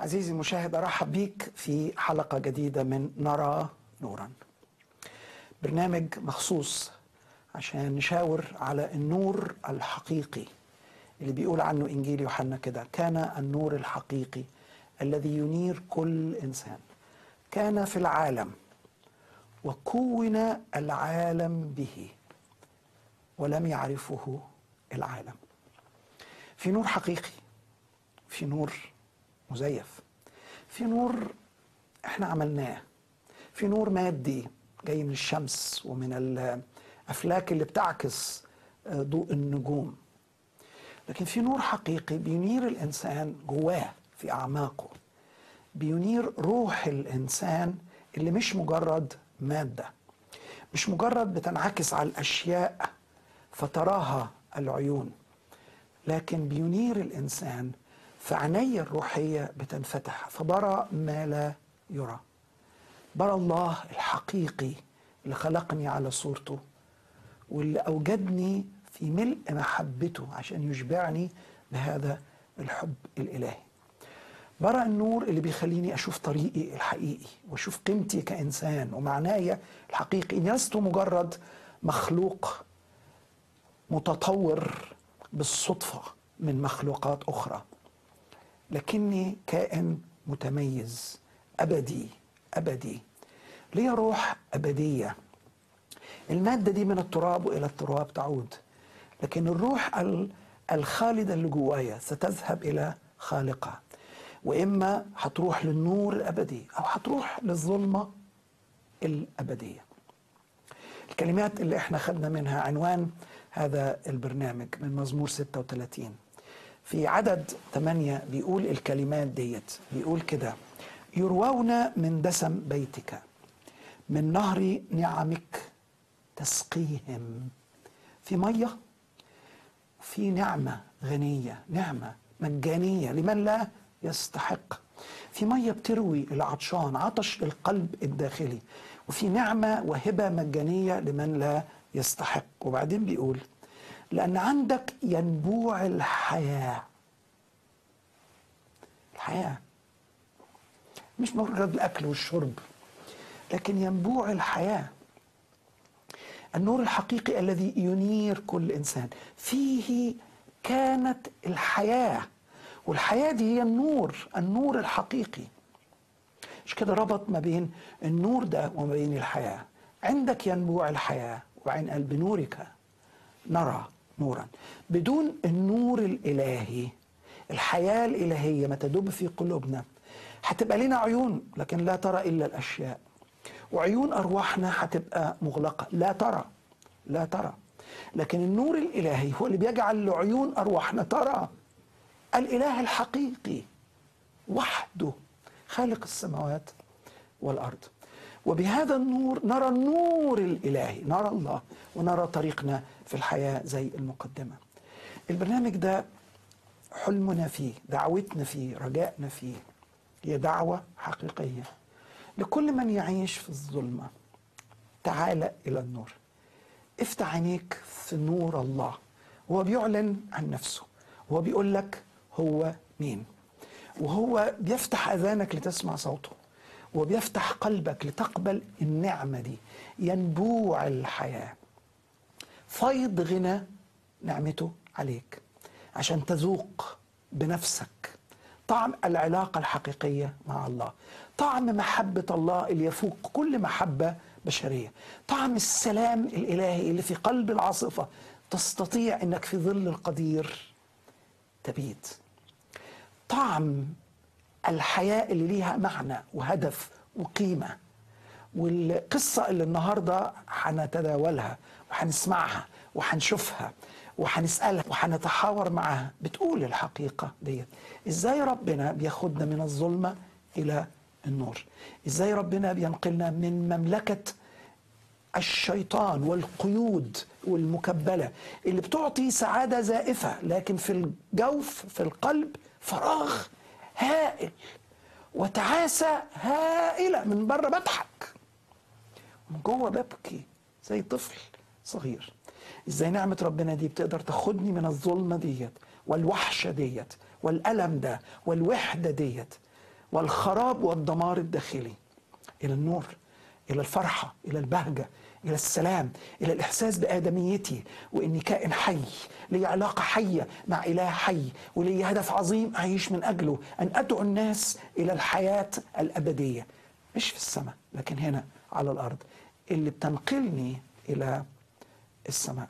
عزيزي المشاهد ارحب بيك في حلقه جديده من نرى نورا. برنامج مخصوص عشان نشاور على النور الحقيقي اللي بيقول عنه انجيل يوحنا كده كان النور الحقيقي الذي ينير كل انسان. كان في العالم وكون العالم به ولم يعرفه العالم. في نور حقيقي في نور مزيف في نور احنا عملناه في نور مادي جاي من الشمس ومن الافلاك اللي بتعكس ضوء النجوم لكن في نور حقيقي بينير الانسان جواه في اعماقه بينير روح الانسان اللي مش مجرد ماده مش مجرد بتنعكس على الاشياء فتراها العيون لكن بينير الانسان فعيني الروحيه بتنفتح فبرى ما لا يرى برى الله الحقيقي اللي خلقني على صورته واللي اوجدني في ملء محبته عشان يشبعني بهذا الحب الالهي برى النور اللي بيخليني اشوف طريقي الحقيقي واشوف قيمتي كانسان ومعناي الحقيقي اني لست مجرد مخلوق متطور بالصدفه من مخلوقات اخرى لكني كائن متميز ابدي ابدي ليا روح ابديه الماده دي من التراب والى التراب تعود لكن الروح الخالده اللي جوايا ستذهب الى خالقها واما هتروح للنور الابدي او هتروح للظلمه الابديه الكلمات اللي احنا خدنا منها عنوان هذا البرنامج من مزمور 36 في عدد 8 بيقول الكلمات ديت بيقول كده يروون من دسم بيتك من نهر نعمك تسقيهم في ميه في نعمه غنيه نعمه مجانيه لمن لا يستحق في ميه بتروي العطشان عطش القلب الداخلي وفي نعمه وهبه مجانيه لمن لا يستحق وبعدين بيقول لأن عندك ينبوع الحياة الحياة مش مجرد الأكل والشرب لكن ينبوع الحياة النور الحقيقي الذي ينير كل إنسان فيه كانت الحياة والحياة دي هي النور النور الحقيقي مش كده ربط ما بين النور ده وما بين الحياة عندك ينبوع الحياة وعين قلب نورك نرى نورا بدون النور الالهي الحياه الالهيه ما تدب في قلوبنا هتبقى لنا عيون لكن لا ترى الا الاشياء وعيون ارواحنا هتبقى مغلقه لا ترى لا ترى لكن النور الالهي هو اللي بيجعل لعيون ارواحنا ترى الاله الحقيقي وحده خالق السماوات والارض وبهذا النور نرى النور الالهي نرى الله ونرى طريقنا في الحياه زي المقدمه البرنامج ده حلمنا فيه دعوتنا فيه رجائنا فيه هي دعوه حقيقيه لكل من يعيش في الظلمه تعال الى النور افتح عينيك في نور الله هو بيعلن عن نفسه هو بيقول لك هو مين وهو بيفتح اذانك لتسمع صوته وبيفتح قلبك لتقبل النعمة دي ينبوع الحياة فيض غنى نعمته عليك عشان تذوق بنفسك طعم العلاقة الحقيقية مع الله طعم محبة الله اللي يفوق كل محبة بشرية طعم السلام الإلهي اللي في قلب العاصفة تستطيع أنك في ظل القدير تبيت طعم الحياة اللي ليها معنى وهدف وقيمة والقصة اللي النهاردة هنتداولها وهنسمعها وهنشوفها وهنسألها وهنتحاور معاها بتقول الحقيقة ديت ازاي ربنا بياخدنا من الظلمة إلى النور ازاي ربنا بينقلنا من مملكة الشيطان والقيود والمكبلة اللي بتعطي سعادة زائفة لكن في الجوف في القلب فراغ هائل وتعاسة هائلة من بره بضحك من جوه ببكي زي طفل صغير ازاي نعمة ربنا دي بتقدر تاخدني من الظلمة ديت والوحشة ديت والألم ده والوحدة ديت والخراب والدمار الداخلي الى النور الى الفرحه الى البهجه الى السلام الى الاحساس بادميتي واني كائن حي لي علاقه حيه مع اله حي ولي هدف عظيم اعيش من اجله ان ادعو الناس الى الحياه الابديه مش في السماء لكن هنا على الارض اللي بتنقلني الى السماء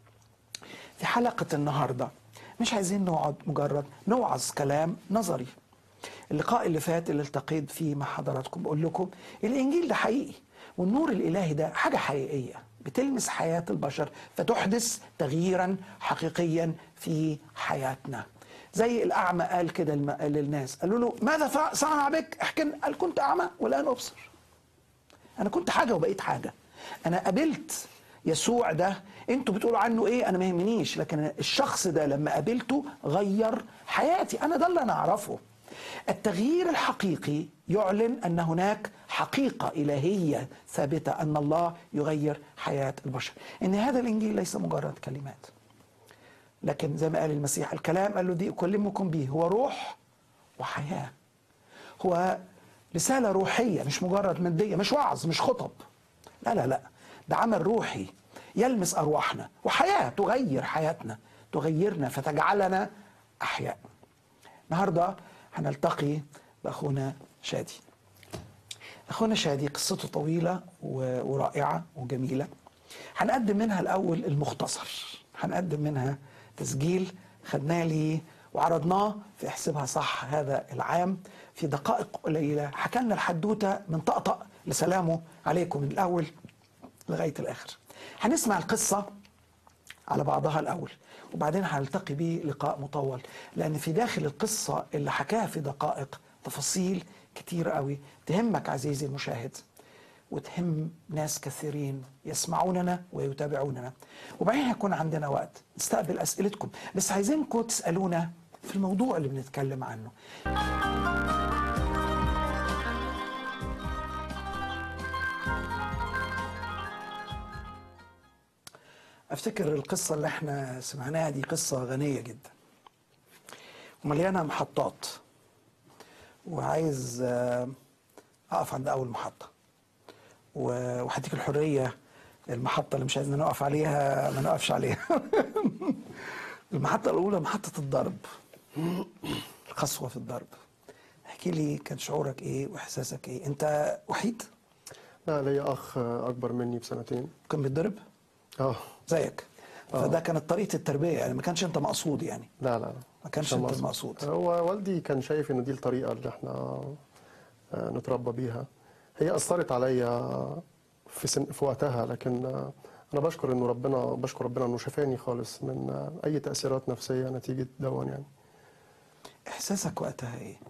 في حلقه النهارده مش عايزين نقعد مجرد نوعظ كلام نظري اللقاء اللي فات اللي التقيت فيه مع حضراتكم بقول لكم الانجيل ده حقيقي والنور الالهي ده حاجه حقيقيه بتلمس حياه البشر فتحدث تغييرا حقيقيا في حياتنا زي الاعمى قال كده الم- للناس قالوا له ماذا فع- صنع بك احكي لنا. قال كنت اعمى والان ابصر انا كنت حاجه وبقيت حاجه انا قابلت يسوع ده انتوا بتقولوا عنه ايه انا ما يهمنيش لكن الشخص ده لما قابلته غير حياتي انا ده اللي انا اعرفه التغيير الحقيقي يعلن ان هناك حقيقه الهيه ثابته ان الله يغير حياه البشر ان هذا الانجيل ليس مجرد كلمات لكن زي ما قال المسيح الكلام قال له دي اكلمكم به هو روح وحياه هو رسالة روحية مش مجرد مادية مش وعظ مش خطب لا لا لا ده عمل روحي يلمس أرواحنا وحياة تغير حياتنا تغيرنا فتجعلنا أحياء النهاردة هنلتقي بأخونا شادي أخونا شادي قصته طويلة و- ورائعة وجميلة هنقدم منها الأول المختصر هنقدم منها تسجيل خدناه ليه وعرضناه في احسبها صح هذا العام في دقائق قليلة حكى لنا الحدوتة من طقطق لسلامه عليكم من الأول لغاية الآخر هنسمع القصة على بعضها الأول وبعدين هنلتقي بيه لقاء مطول لأن في داخل القصة اللي حكاها في دقائق تفاصيل كتير قوي تهمك عزيزي المشاهد وتهم ناس كثيرين يسمعوننا ويتابعوننا وبعدين هيكون عندنا وقت نستقبل أسئلتكم بس عايزينكم تسألونا في الموضوع اللي بنتكلم عنه افتكر القصه اللي احنا سمعناها دي قصه غنيه جدا ومليانه محطات وعايز آه، اقف عند اول محطه و- وهديك الحريه المحطه اللي مش عايزنا نقف عليها ما نقفش عليها المحطه الاولى محطه الضرب القسوه في الضرب احكي لي كان شعورك ايه واحساسك ايه انت وحيد لا ليا اخ اكبر مني بسنتين كان بيتضرب اه زيك آه. فده كانت طريقه التربيه يعني ما كانش انت مقصود يعني لا لا ما كانش كان انت مقصود. المقصود هو والدي كان شايف ان دي الطريقه اللي احنا آه، نتربى بيها هي اثرت عليا في سن في وقتها لكن آه، انا بشكر انه ربنا بشكر ربنا انه شفاني خالص من آه، اي تاثيرات نفسيه نتيجه دون يعني احساسك وقتها ايه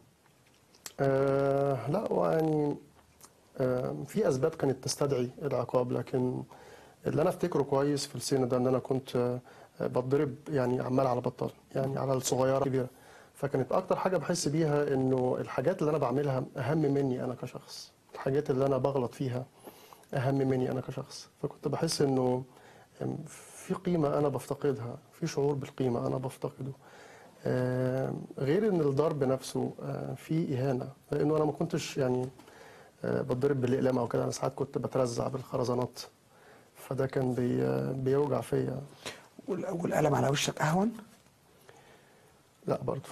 آه لا ويعني آه في اسباب كانت تستدعي العقاب لكن اللي انا افتكره كويس في السن ده ان انا كنت آه بتضرب يعني عمال على بطال يعني على الصغيره كبيره فكانت اكتر حاجه بحس بيها انه الحاجات اللي انا بعملها اهم مني انا كشخص الحاجات اللي انا بغلط فيها اهم مني انا كشخص فكنت بحس انه في قيمه انا بفتقدها في شعور بالقيمه انا بفتقده آه، غير ان الضرب نفسه آه، فيه اهانه لانه انا ما كنتش يعني آه، بتضرب بالاقلام او كده انا ساعات كنت بترزع بالخرزانات فده كان بي آه، بيوجع فيا وال- والقلم على وشك اهون لا برضه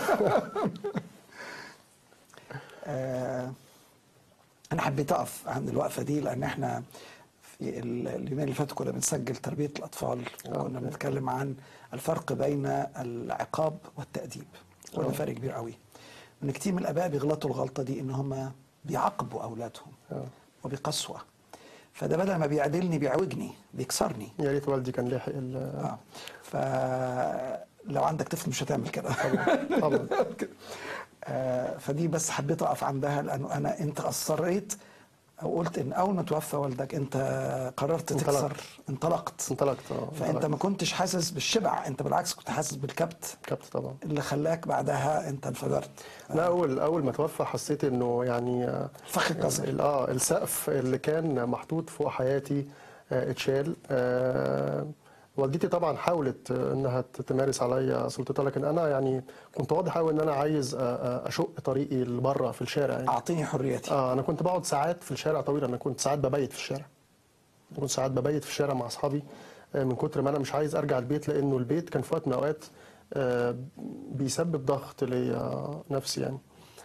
آه انا حبيت اقف عند الوقفه دي لان احنا في ال- اليومين اللي فاتوا كنا بنسجل تربيه الاطفال وكنا أوكي. بنتكلم عن الفرق بين العقاب والتاديب وده آه. فرق كبير قوي ان كتير من الاباء بيغلطوا الغلطه دي ان هم بيعاقبوا اولادهم آه. وبقسوه فده بدل ما بيعدلني بيعوجني بيكسرني يا ريت والدي كان لحق ال- اه فلو عندك طفل مش هتعمل كده طبعا طبعا آه، فدي بس حبيت اقف عندها لانه انا انت اصريت او قلت ان اول ما توفى والدك انت قررت انطلقت. تكسر انطلقت انطلقت اه فانت انطلقت. ما كنتش حاسس بالشبع انت بالعكس كنت حاسس بالكبت كبت طبعا اللي خلاك بعدها انت انفجرت لا اول اول ما توفى حسيت انه يعني آه، الفخ اتكسر ال- اه السقف اللي كان محطوط فوق حياتي آه، اتشال آه، والدتي طبعا حاولت انها تمارس عليا سلطتها لكن انا يعني كنت واضح قوي ان انا عايز أ- أ- اشق طريقي لبره في الشارع يعني اعطيني حريتي اه انا كنت بقعد ساعات في الشارع طويله انا كنت ساعات ببيت في الشارع كنت ساعات ببيت في الشارع مع اصحابي آه، من كتر ما انا مش عايز ارجع البيت لانه البيت كان في وقت من الاوقات آه، بيسبب ضغط ليا نفسي يعني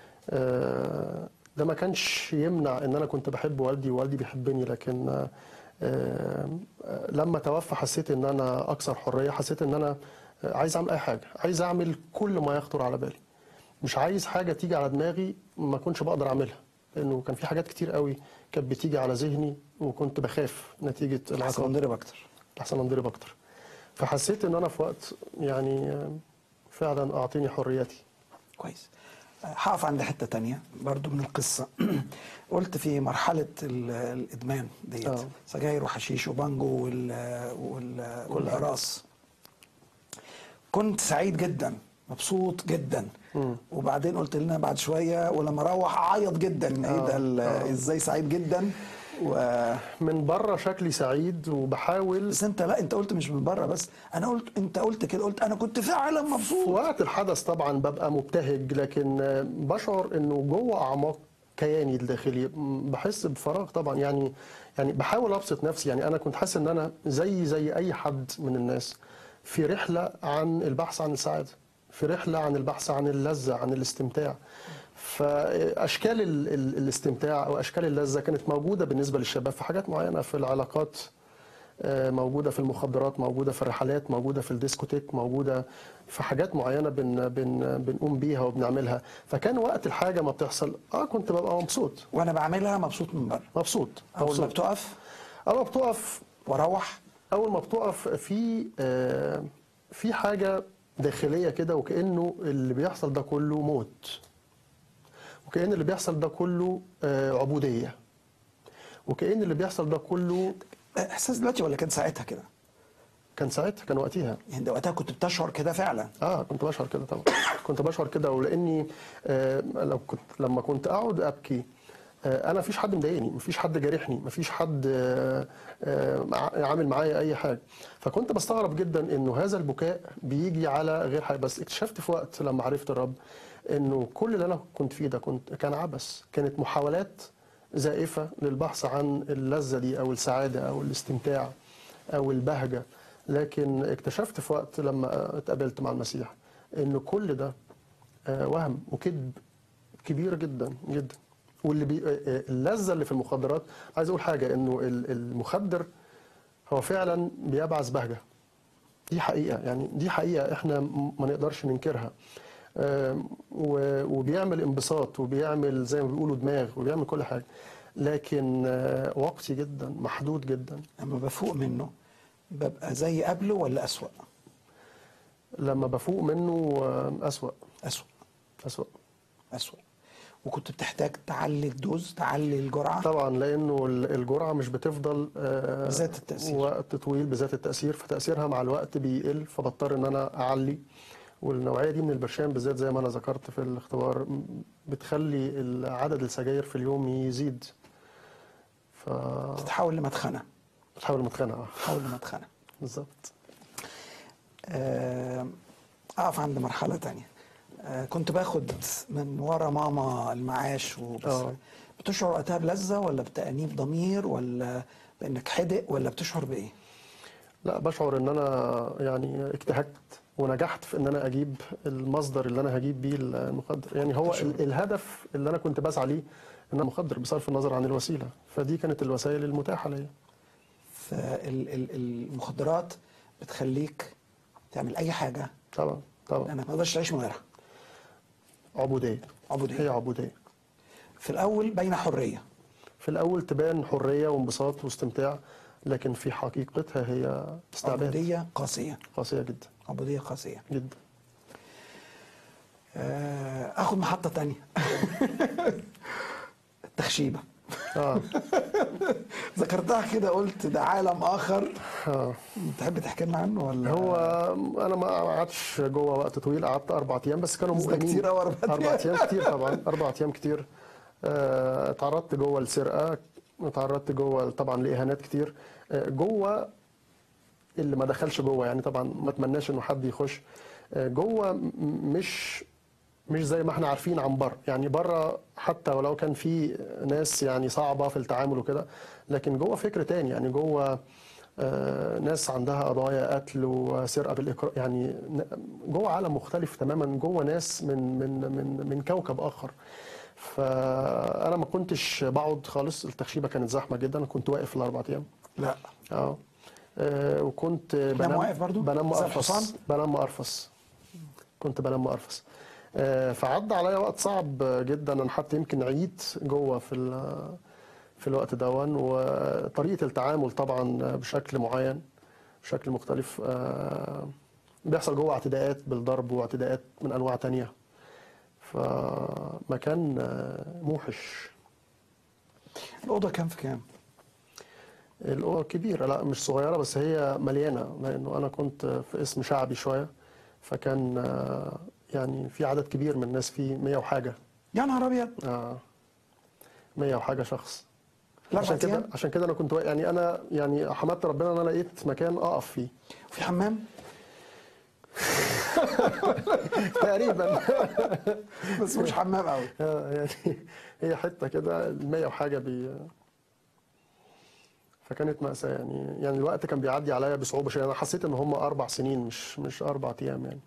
آه، ده ما كانش يمنع ان انا كنت بحب والدي ووالدي بيحبني لكن آه، آه، لما توفى حسيت ان انا اكثر حريه حسيت ان انا عايز اعمل اي حاجه عايز اعمل كل ما يخطر على بالي مش عايز حاجه تيجي على دماغي ما كنتش بقدر اعملها لانه كان في حاجات كتير قوي كانت بتيجي على ذهني وكنت بخاف نتيجه احسن العقاب انضرب اكتر احسن انضرب اكتر فحسيت ان انا في وقت يعني آه، فعلا اعطيني حريتي كويس هقف عند حته تانية برضو من القصه قلت في مرحله ال- الادمان ديت آه. سجاير وحشيش وبانجو وال وال والعراس كنت سعيد جدا مبسوط جدا مم. وبعدين قلت لنا بعد شويه ولما اروح اعيط جدا ايه ده ال- ازاي سعيد جدا و... من بره شكلي سعيد وبحاول بس انت لا انت قلت مش من بره بس انا قلت انت قلت كده قلت انا كنت فعلا في مبسوط وقت الحدث طبعا ببقى مبتهج لكن آه، بشعر انه جوه اعماق كياني الداخلي م، بحس بفراغ طبعا يعني يعني بحاول ابسط نفسي يعني انا كنت حاسس ان انا زي زي اي حد من الناس في رحله عن البحث عن السعاده في رحله عن البحث عن اللذه عن الاستمتاع فاشكال ال ال الاستمتاع او اشكال اللذه كانت موجوده بالنسبه للشباب في حاجات معينه في العلاقات آه، موجوده في المخدرات موجوده في الرحلات موجوده في الديسكوتيك موجوده في حاجات معينه بن بن بنقوم بيها وبنعملها فكان وقت الحاجه ما بتحصل اه كنت ببقى مبسوط وانا بعملها مبسوط من بره مبسوط اول ما مبسوط بتقف اول ما بتقف واروح اول ما بتقف في آه، في حاجه داخليه كده وكانه اللي بيحصل ده كله موت وكأن اللي بيحصل ده كله آه، عبوديه وكأن اللي بيحصل ده كله احساس دلوقتي ولا كان ساعتها كده كان ساعتها كان وقتها يعني ده وقتها كنت بتشعر كده فعلا اه كنت بشعر كده طبعا كنت بشعر كده ولاني آه لو كنت لما كنت اقعد ابكي آه انا مفيش حد مضايقني مفيش حد جارحني مفيش حد آه آه ع- عامل معايا اي حاجه فكنت بستغرب جدا انه هذا البكاء بيجي على غير حاجه بس اكتشفت في وقت لما عرفت الرب انه كل اللي انا كنت فيه ده كنت كان عبث كانت محاولات زائفه للبحث عن اللذه دي او السعاده او الاستمتاع او البهجه لكن اكتشفت في وقت لما اتقابلت مع المسيح ان كل ده آه، وهم وكذب كبير جدا جدا واللي بي آه، آه، اللذه اللي في المخدرات عايز اقول حاجه انه ال- المخدر هو فعلا بيبعث بهجه دي حقيقه يعني دي حقيقه احنا م- ما نقدرش ننكرها آم، و- وبيعمل انبساط وبيعمل زي ما بيقولوا دماغ وبيعمل كل حاجه لكن آه، وقتي جدا محدود جدا لما بفوق منه ببقى زي قبله ولا أسوأ لما بفوق منه آه، أسوأ أسوأ أسوأ أسوأ وكنت بتحتاج تعلي الدوز تعلي الجرعة طبعا لأنه ال- الجرعة مش بتفضل آه، بذات التأثير. وقت طويل بذات التأثير فتأثيرها مع الوقت بيقل فبضطر إن أنا أعلي والنوعية دي من البرشام بالذات زي ما أنا ذكرت في الاختبار م- بتخلي عدد السجاير في اليوم يزيد فبتحاول تتحول لمدخنة متخانقة تتحول لمدخنة بالظبط آه، أقف عند مرحلة تانية آه، كنت باخد من ورا ماما المعاش وبس آه. بتشعر وقتها بلذة ولا بتأنيب ضمير ولا بأنك حدق ولا بتشعر بإيه؟ لا بشعر ان انا يعني اجتهدت ونجحت في ان انا اجيب المصدر اللي انا هجيب بيه المخدر يعني هو ال- الهدف اللي انا كنت بسعى ليه ان انا مخدر بصرف النظر عن الوسيله فدي كانت الوسائل المتاحه ليا فالمخدرات بتخليك تعمل أي حاجة طبعا طبعا لأنك ما تقدرش تعيش من غيرها عبوديه عبودية هي عبوديه في الأول بين حرية في الاول تبان حريه وانبساط واستمتاع لكن في حقيقتها هي استعباد عبودية قاسية قاسيه جدا عبودية قاسية جدا آه، اخد محطة تانية التخشيبة اه ذكرتها كده قلت ده عالم اخر اه تحب تحكي لنا عنه ولا هو انا ما قعدتش جوه وقت طويل قعدت اربع ايام بس كانوا بس ده مؤلمين كتير أوي أربع اربع أيام. ايام كتير طبعا اربع ايام كتير آه، اتعرضت جوه السرقه اتعرضت جوه طبعا لاهانات كتير آه، جوه اللي ما دخلش جوه يعني طبعا ما اتمناش انه حد يخش آه، جوه م- مش مش زي ما احنا عارفين عن بره يعني بره حتى ولو كان في ناس يعني صعبه في التعامل وكده لكن جوه فكر تاني يعني جوه آه، ناس عندها قضايا قتل وسرقه بالاكراه يعني ن- جوه عالم مختلف تماما جوه ناس من من من من كوكب اخر فانا ما كنتش بقعد خالص التخشيبه كانت زحمه جدا انا كنت واقف الاربع ايام لا اه آه، وكنت بتنام واقف برضو؟ بنام زي مقرفص الحصان؟ بنام مقرفص كنت بنام مقرفص آه، فعدى عليا وقت صعب جدا انا حتى يمكن عييت جوه في ال- في الوقت دون وطريقه التعامل طبعا بشكل معين بشكل مختلف آه، بيحصل جوه اعتداءات بالضرب واعتداءات من انواع تانية فمكان آه، موحش الاوضه كام في كام الأوضة كبيرة لا مش صغيرة بس هي مليانة لأنه أنا كنت في اسم شعبي شوية فكان آه، يعني في عدد كبير من الناس فيه 100 وحاجة يا نهار ابيض آه 100 وحاجة شخص الاربع عشان كده ايام عشان كده أنا كنت وا- يعني أنا يعني حمدت ربنا إن أنا لقيت مكان أقف فيه في حمام تقريبا بس مش حمام قوي آه، يعني هي حتة كده ال 100 وحاجة بي فكانت مأساة يعني يعني الوقت كان بيعدي عليا بصعوبة شوية أنا حسيت إن هم أربع سنين مش مش أربع أيام يعني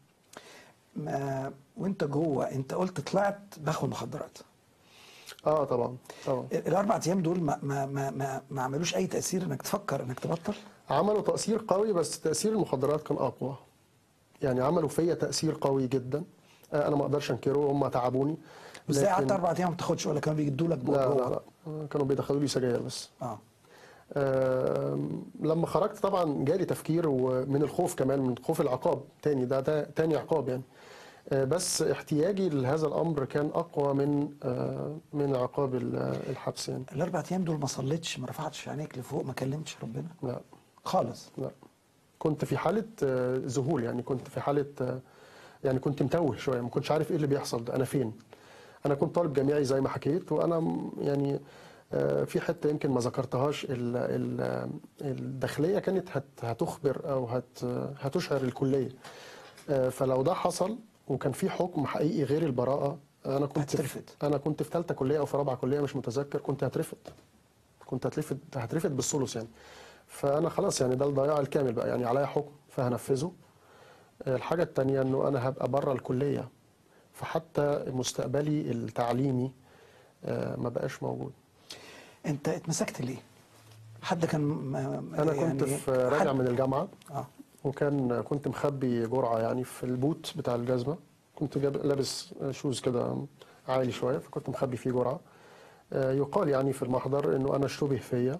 ما وانت جوه انت قلت طلعت باخد مخدرات اه طبعا طبعا الاربع ايام دول ما ما ما ما, ما عملوش اي تاثير انك تفكر انك تبطل عملوا تأثير قوي بس تأثير المخدرات كان أقوى يعني عملوا فيا تأثير قوي جدا آه، أنا ما أقدرش أنكره هم تعبوني ازاي قعدت لكن- اربع ايام ما بتاخدش ولا كانوا بيدوا لك لا لا جوه لا آه، كانوا بيدخلوا لي سجاير بس اه آم، لما خرجت طبعا جالي تفكير ومن الخوف كمان من خوف العقاب تاني ده, ده تاني عقاب يعني آه، بس احتياجي لهذا الامر كان اقوى من آه، من عقاب ال- الحبس يعني الاربع ايام دول ما صليتش ما رفعتش عينيك لفوق ما كلمتش ربنا لا خالص لا كنت في حالة آه، ذهول يعني كنت في حالة آه، يعني كنت متوه شوية ما كنتش عارف ايه اللي بيحصل ده انا فين انا كنت طالب جامعي زي ما حكيت وانا م- يعني آه، في حتة يمكن ما ذكرتهاش ال- ال- الداخلية كانت هت- هتخبر او هت هتشعر الكلية آه، فلو ده حصل وكان في حكم حقيقي غير البراءة انا كنت هتترفد. انا كنت في ثالثة كلية او في رابعة كلية مش متذكر كنت هترفد كنت هترفد هترفد بالثلث يعني فانا خلاص يعني ده الضياع الكامل بقى يعني عليا حكم فهنفذه الحاجه الثانيه انه انا هبقى بره الكليه فحتى مستقبلي التعليمي آه، ما بقاش موجود انت اتمسكت ليه حد كان ما ما- انا كنت في راجع حد- من الجامعه اه وكان كنت مخبي جرعه يعني في البوت بتاع الجزمه كنت جاب لابس شوز كده عالي شويه فكنت مخبي فيه جرعه آه، يقال يعني في المحضر انه انا اشتبه فيا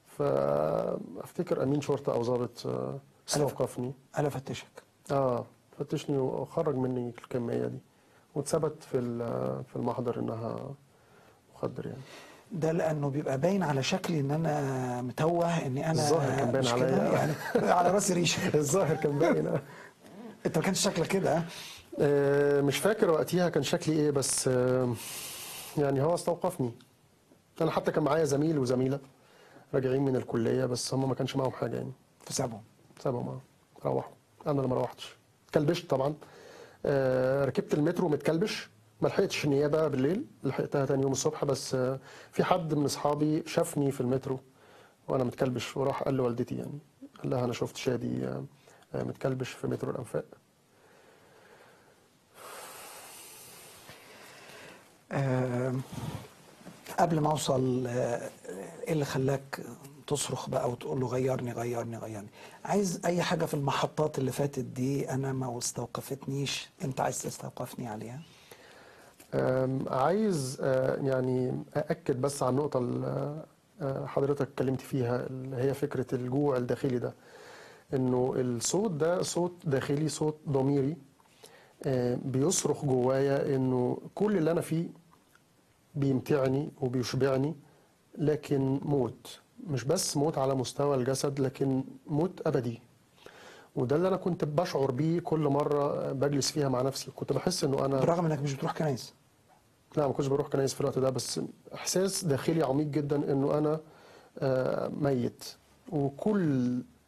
فافتكر امين شرطه او ضابط آه، استوقفني انا فتشك اه فتشني وخرج مني الكميه دي واتثبت في ال- في المحضر انها مخدر يعني ده لانه بيبقى باين على شكلي ان انا متوه اني انا الظاهر كان باين مش عليا. كده؟ يعني على راسي ريشه الظاهر كان باين آه. انت ما كانش شكلك كده ها؟ آه، مش فاكر وقتها كان شكلي ايه بس آه، يعني هو استوقفني انا حتى كان معايا زميل وزميله راجعين من الكليه بس هم ما كانش معاهم حاجه يعني فسابهم سابهم اه روحوا انا اللي ما روحتش اتكلبشت طبعا آه، ركبت المترو متكلبش ما لحقتش النيابه بالليل لحقتها تاني يوم الصبح بس آه، في حد من اصحابي شافني في المترو وانا متكلبش وراح قال لوالدتي يعني قال لها انا شفت شادي آه، آه، متكلبش في مترو الانفاق آه قبل ما اوصل آه، ايه اللي خلاك تصرخ بقى وتقول له غيرني غيرني غيرني عايز اي حاجه في المحطات اللي فاتت دي انا ما استوقفتنيش انت عايز تستوقفني عليها أم، عايز آه، يعني أأكد بس على النقطة اللي آه، حضرتك اتكلمت فيها اللي هي فكرة الجوع الداخلي ده إنه الصوت ده صوت داخلي صوت ضميري آه، بيصرخ جوايا إنه كل اللي أنا فيه بيمتعني وبيشبعني لكن موت مش بس موت على مستوى الجسد لكن موت أبدي وده اللي أنا كنت بشعر بيه كل مرة بجلس فيها مع نفسي كنت بحس إنه أنا برغم انك مش بتروح كنايس لا ما كنتش بروح كنايس في الوقت ده بس احساس داخلي عميق جدا انه انا آه، ميت وكل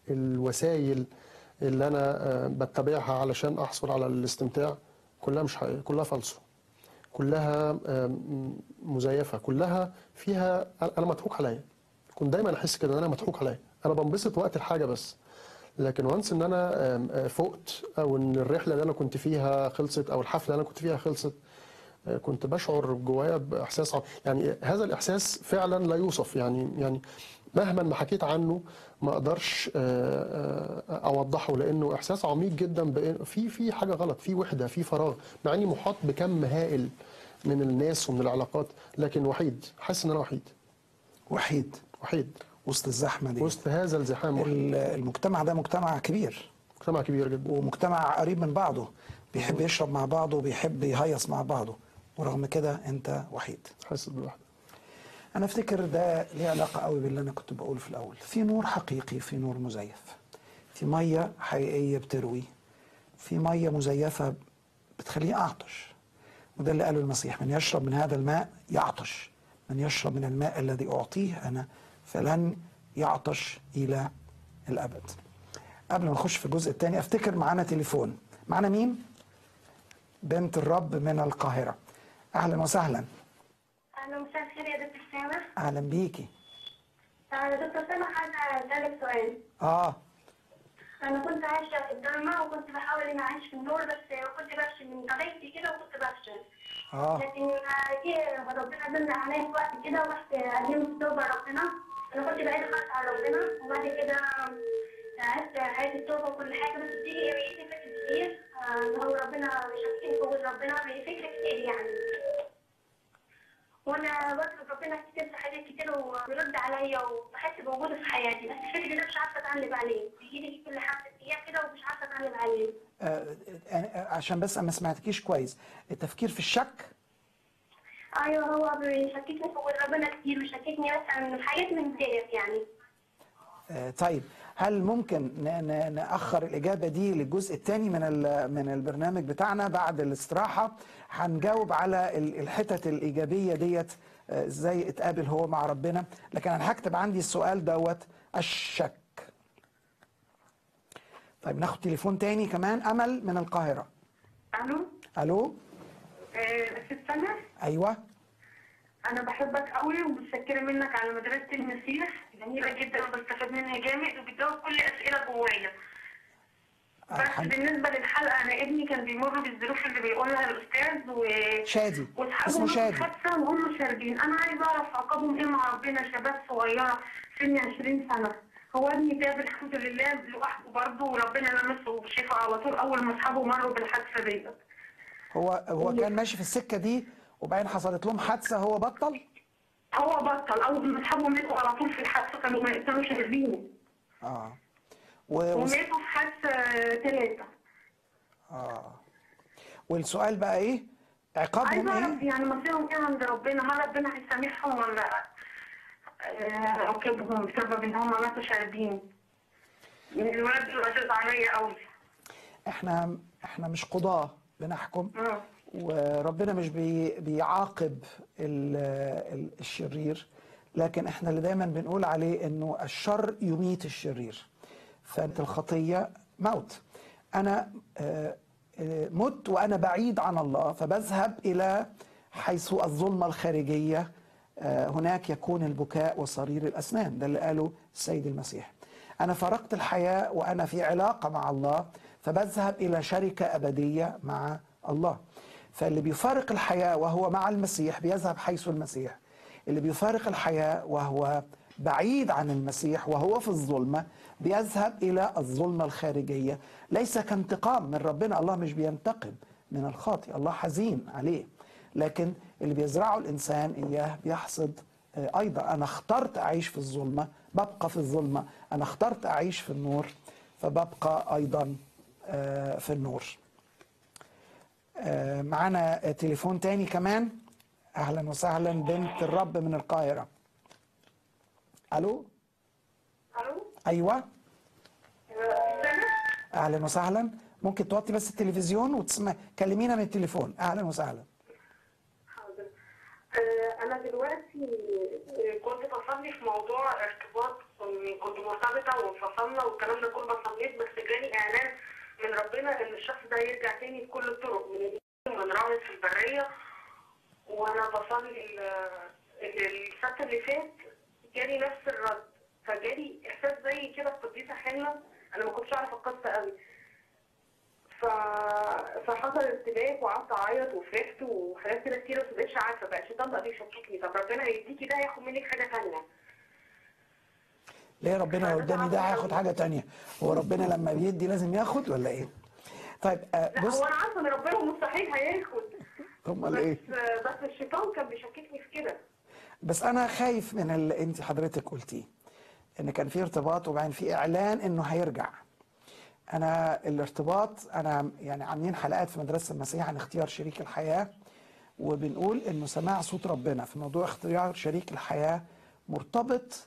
الوسائل اللي انا آه، بتبعها علشان احصل على الاستمتاع كلها مش حقيقيه كلها فالصو كلها آم، مزيفه كلها فيها انا مضحوك عليا كنت دايما احس كده ان انا مضحوك عليا انا بنبسط وقت الحاجه بس لكن وانس ان انا آم، آه، فقت او ان الرحله اللي انا كنت فيها خلصت او الحفله اللي انا كنت فيها خلصت آه، كنت بشعر جوايا باحساس عم- يعني هذا الاحساس فعلا لا يوصف يعني يعني مهما ما حكيت عنه ما اقدرش آه، آه، اوضحه لانه احساس عميق جدا بإن- في في حاجه غلط في وحده في فراغ مع اني محاط بكم هائل من الناس ومن العلاقات لكن وحيد حاسس ان انا وحيد وحيد وحيد وسط الزحمه دي وسط هذا الزحام وحيد ال- المجتمع ده مجتمع كبير مجتمع كبير جدا ومجتمع قريب من بعضه بيحب يشرب مع بعضه وبيحب يهيص مع بعضه ورغم كده انت وحيد حاسس بالوحده انا افتكر ده ليه علاقه قوي باللي انا كنت بقوله في الاول في نور حقيقي في نور مزيف في ميه حقيقيه بتروي في ميه مزيفه بتخليه اعطش وده اللي قاله المسيح من يشرب من هذا الماء يعطش من يشرب من الماء الذي اعطيه انا فلن يعطش الى الابد قبل ما نخش في الجزء الثاني افتكر معانا تليفون معانا مين بنت الرب من القاهره اهلا وسهلا أهلا مساء الخير يا دكتور سامح اهلا بيكي آه، دكتور سامح أنا أسألك سؤال اه أنا كنت عايشة في الضلمة وكنت بحاول إني أعيش في النور بس كنت بفشل من طبيعتي كده وكنت بفشل اه لكن آه، جه ربنا دل عليا في وقت كده ورحت قدمت توبة ربنا أنا كنت بعيد خالص عن ربنا وبعد كده عرفت حياة التوبة وكل حاجة بس بتيجي بيجي فكر كتير آه، إن هو ربنا مش هتكون في وجود ربنا بيجي فكر كتير يعني وانا بطلب ربنا كتير في حاجات كتير وبيرد عليا وبحس بوجوده في حياتي بس الفكر ده مش عارفه اتغلب عليه بيجي لي كل خمس ايام كده ومش عارفه اتغلب عليه آه، آه، عشان بس أنا ما سمعتكيش كويس التفكير في الشك ايوه هو بيشككني في وجود ربنا كتير ويشككني مثلا في حاجات من ديت يعني آه، طيب هل ممكن ن- ن- نأخر الإجابة دي للجزء الثاني من ال- من البرنامج بتاعنا بعد الاستراحة هنجاوب على ال- الحتت الإيجابية ديت آه، إزاي اتقابل هو مع ربنا لكن أنا هكتب عندي السؤال دوت الشك طيب ناخد تليفون تاني كمان أمل من القاهرة الو ألو أستاذ سامح أيوة انا بحبك قوي ومتشكره منك على مدرسه المسيح جميله جدا وبستفاد منها جامد وبتجاوب كل اسئله جوايا بس الحمد- بالنسبه للحلقه انا ابني كان بيمر بالظروف اللي بيقولها الاستاذ و شادي واصحابه اسمه مروا شادي بحادثه وهم شاربين انا عايزه اعرف عقابهم ايه مع ربنا شباب صغيره سن 20 سنه هو ابني تاب الحمد لله لوحده برضه وربنا لمسه بشفاء على طول اول ما اصحابه مروا بالحادثه ديت هو هو كان ماشي في السكة دي وبعدين حصلت لهم حادثة هو بطل هو بطل اول ما اصحابه ماتوا على طول في الحادثه كانوا ما كانوا شاربين اه و... و... وماتوا في حادثه ثلاثه اه والسؤال بقى ايه عقابهم عايزه اعرف ايه يعني مصيرهم ايه عند ربنا هل ربنا هيسامحهم ولا آه، عاقبهم بسبب ان هم ماتوا شاربين الولاد دول عليا قوي احنا احنا مش قضاة بنحكم آه. وربنا مش بي بيعاقب ال... ال- الشرير لكن احنا اللي دايما بنقول عليه انه الشر يميت الشرير فانت الخطية موت انا آه، آه، مت وانا بعيد عن الله فبذهب الى حيث الظلمة الخارجية آه، هناك يكون البكاء وصرير الاسنان ده اللي قاله السيد المسيح انا فرقت الحياة وانا في علاقة مع الله فبذهب الى شركة ابدية مع الله فاللي بيفارق الحياة وهو مع المسيح بيذهب حيث المسيح اللي بيفارق الحياة وهو بعيد عن المسيح وهو في الظلمة بيذهب إلى الظلمة الخارجية ليس كانتقام من ربنا الله مش بينتقم من الخاطئ الله حزين عليه لكن اللي بيزرعه الإنسان إياه بيحصد آه، أيضا أنا اخترت أعيش في الظلمة ببقى في الظلمة أنا اخترت أعيش في النور فببقى أيضا آه، في النور آه، معانا تليفون تاني كمان اهلا وسهلا بنت الرب من القاهره الو الو ايوه سامح اهلا وسهلا ممكن توطي بس التلفزيون وتسمع كلمينا من التليفون اهلا وسهلا حاضر آه، انا دلوقتي آه، كنت بصلي في موضوع ارتباط كن- كنت مرتبطه وانفصلنا والكلام ده كله بس صليت بس جاني اعلان من ربنا ان الشخص ده يرجع تاني بكل الطرق من الإيمان ومن راعي في البريه وانا بصلي ال- ال- السبت اللي فات جالي نفس الرد فجالي احساس زي كده في قديسه حنه انا ما كنتش اعرف القصه قوي ف... فحصل ارتباك وقعدت اعيط وفرحت وحاجات كده كتير بس مبقتش عارفه بقى الشيطان بقى بيشككني طب ربنا هيديكي ده ياخد منك حاجه ثانيه ليه ربنا لو اداني ده هياخد حاجه تانية هو ربنا لما بيدي لازم ياخد ولا ايه طيب آه لا بص هو انا عارفه ان ربنا مستحيل هياخد امال بس ايه بس الشيطان كان بيشككني في كده بس انا خايف من اللي انت حضرتك قلتيه ان كان في ارتباط وبعدين في اعلان انه هيرجع انا الارتباط انا يعني عاملين حلقات في مدرسه المسيح عن اختيار شريك الحياه وبنقول انه سماع صوت ربنا في موضوع اختيار شريك الحياه مرتبط